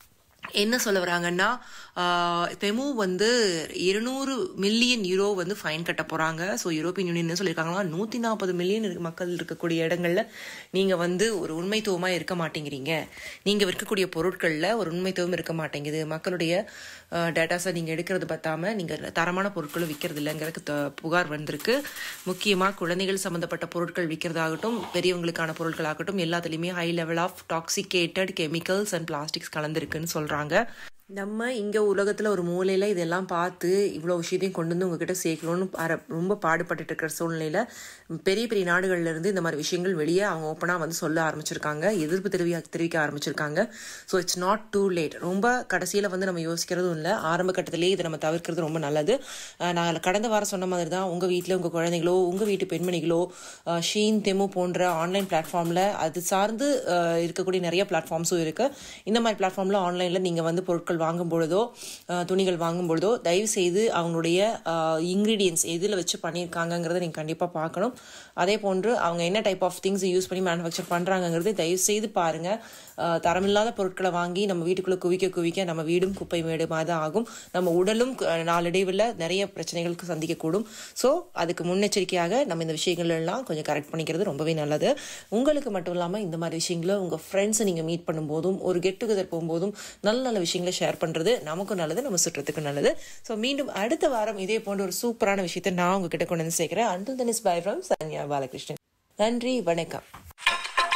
Speaker 3: என்ன சொல்ல வராங்கன்னா ஆஹ், தெமு வந்து இருநூறு மில்லியன் யூரோ வந்து ஃபைன் கட்ட போறாங்க ஸோ யூரோப்பியன் யூனியன் என்ன சொல்லியிருக்காங்கன்னா நூத்தி நாற்பது மில்லியன் மக்கள் இருக்கக்கூடிய இடங்கள்ல நீங்க வந்து ஒரு உண்மைத்துவமா இருக்க மாட்டேங்கிறீங்க நீங்க விற்கக்கூடிய பொருட்கள்ல ஒரு உண்மைத்துவம் இருக்க மாட்டேங்குது மக்களுடைய டேட்டாஸை நீங்க எடுக்கிறது பத்தாம நீங்க தரமான பொருட்களும் விற்கிறது இல்லைங்கிறதுக்கு த- புகார் வந்திருக்கு முக்கியமா குழந்தைகள் சம்பந்தப்பட்ட பொருட்கள் விற்கிறதாகட்டும் பெரியவங்களுக்கான பொருட்களாகட்டும் எல்லாத்துலேயுமே high level of toxicated chemicals and plastics கலந்துருக்குன்னு சொல்றாங்க நம்ம இங்க உலகத்துல ஒரு மூலையில இதெல்லாம் பார்த்து இவ்வளவு விஷயத்தையும் கொண்டு வந்து உங்ககிட்ட சேர்க்கணும்னு பார- ரொம்ப பாடுபட்டுட்டு இருக்கிற சூழ்நிலையில பெரிய பெரிய நாடுகள்ல இருந்து இந்த மாதிரி விஷயங்கள் வெளியே அவங்க ஓப்பனா வந்து சொல்ல ஆரம்பிச்சிருக்காங்க எதிர்ப்பு தெரிவி தெரிவிக்க ஆரம்பிச்சிருக்காங்க so it's not too late ரொம்ப கடைசியில வந்து நம்ம யோசிக்கிறதும் இல்லை ஆரம்ப கட்டத்திலேயே இதை நம்ம தவிர்க்கிறது ரொம்ப நல்லது அஹ் நான் கடந்த வாரம் சொன்ன மாதிரி தான் உங்க வீட்டில் உங்க குழந்தைகளோ உங்க வீட்டு பெண்மணிகளோ அஹ் ஷீன் தெமு போன்ற ஆன்லைன் பிளாட்ஃபார்ம்ல அது சார்ந்து அஹ், இருக்கக்கூடிய நிறைய பிளாட்ஃபார்ம்ஸும் இருக்கு இந்த மாதிரி பிளாட்ஃபார்ம்ல ஆன்லைன்ல நீங்க வந்து பொருட்கள் வாங்கும் பொழுதோ அஹ், துணிகள் வாங்கும் பொழுதோ தயவு செய்து அவங்களுடைய இன்கிரீடியன்ஸ் எதில் வச்சு பண்ணியிருக்காங்கங்கிறத நீங்கள் கண்டிப்பாக பார்க்கணும் அதே போன்று அவங்க என்ன டைப் ஆஃப் திங்ஸ் யூஸ் பண்ணி மேனுஃபேக்சர் பண்ணுறாங்கங்கிறது தயவு செய்து பாருங்க அஹ், தரமில்லாத பொருட்களை வாங்கி நம்ம வீட்டுக்குள்ளே குவிக்க குவிக்க நம்ம வீடும் குப்பை மேடுமாக தான் ஆகும் நம்ம உடலும் அஹ், நாளடைவில் நிறைய பிரச்சனைகளுக்கு சந்திக்கக்கூடும் ஸோ அதுக்கு முன்னெச்சரிக்கையாக நம்ம இந்த விஷயங்கள் எல்லாம் கொஞ்சம் கரெக்ட் பண்ணிக்கிறது ரொம்பவே நல்லது உங்களுக்கு மட்டும் இல்லாமல் இந்த மாதிரி விஷயங்களை உங்கள் ஃப்ரெண்ட்ஸை நீங்கள் மீட் பண்ணும்போதும் ஒரு கெட் டுகெதர் போகும்போதும் நல்ல நல்ல விஷயங்களை ஷேர் பண்ணுறது நமக்கும் நல்லது நம்ம சுற்றத்துக்கும் நல்லது ஸோ மீண்டும் அடுத்த வாரம் இதே போன்ற ஒரு சூப்பரான விஷயத்தை நான் உங்ககிட்ட கொண்டு வந்து சேர்க்கிறேன் அண்டில் தனிஸ் பை ஃப்ரம் சன்யா பாலகிருஷ்ணன் நன்றி வணக்கம்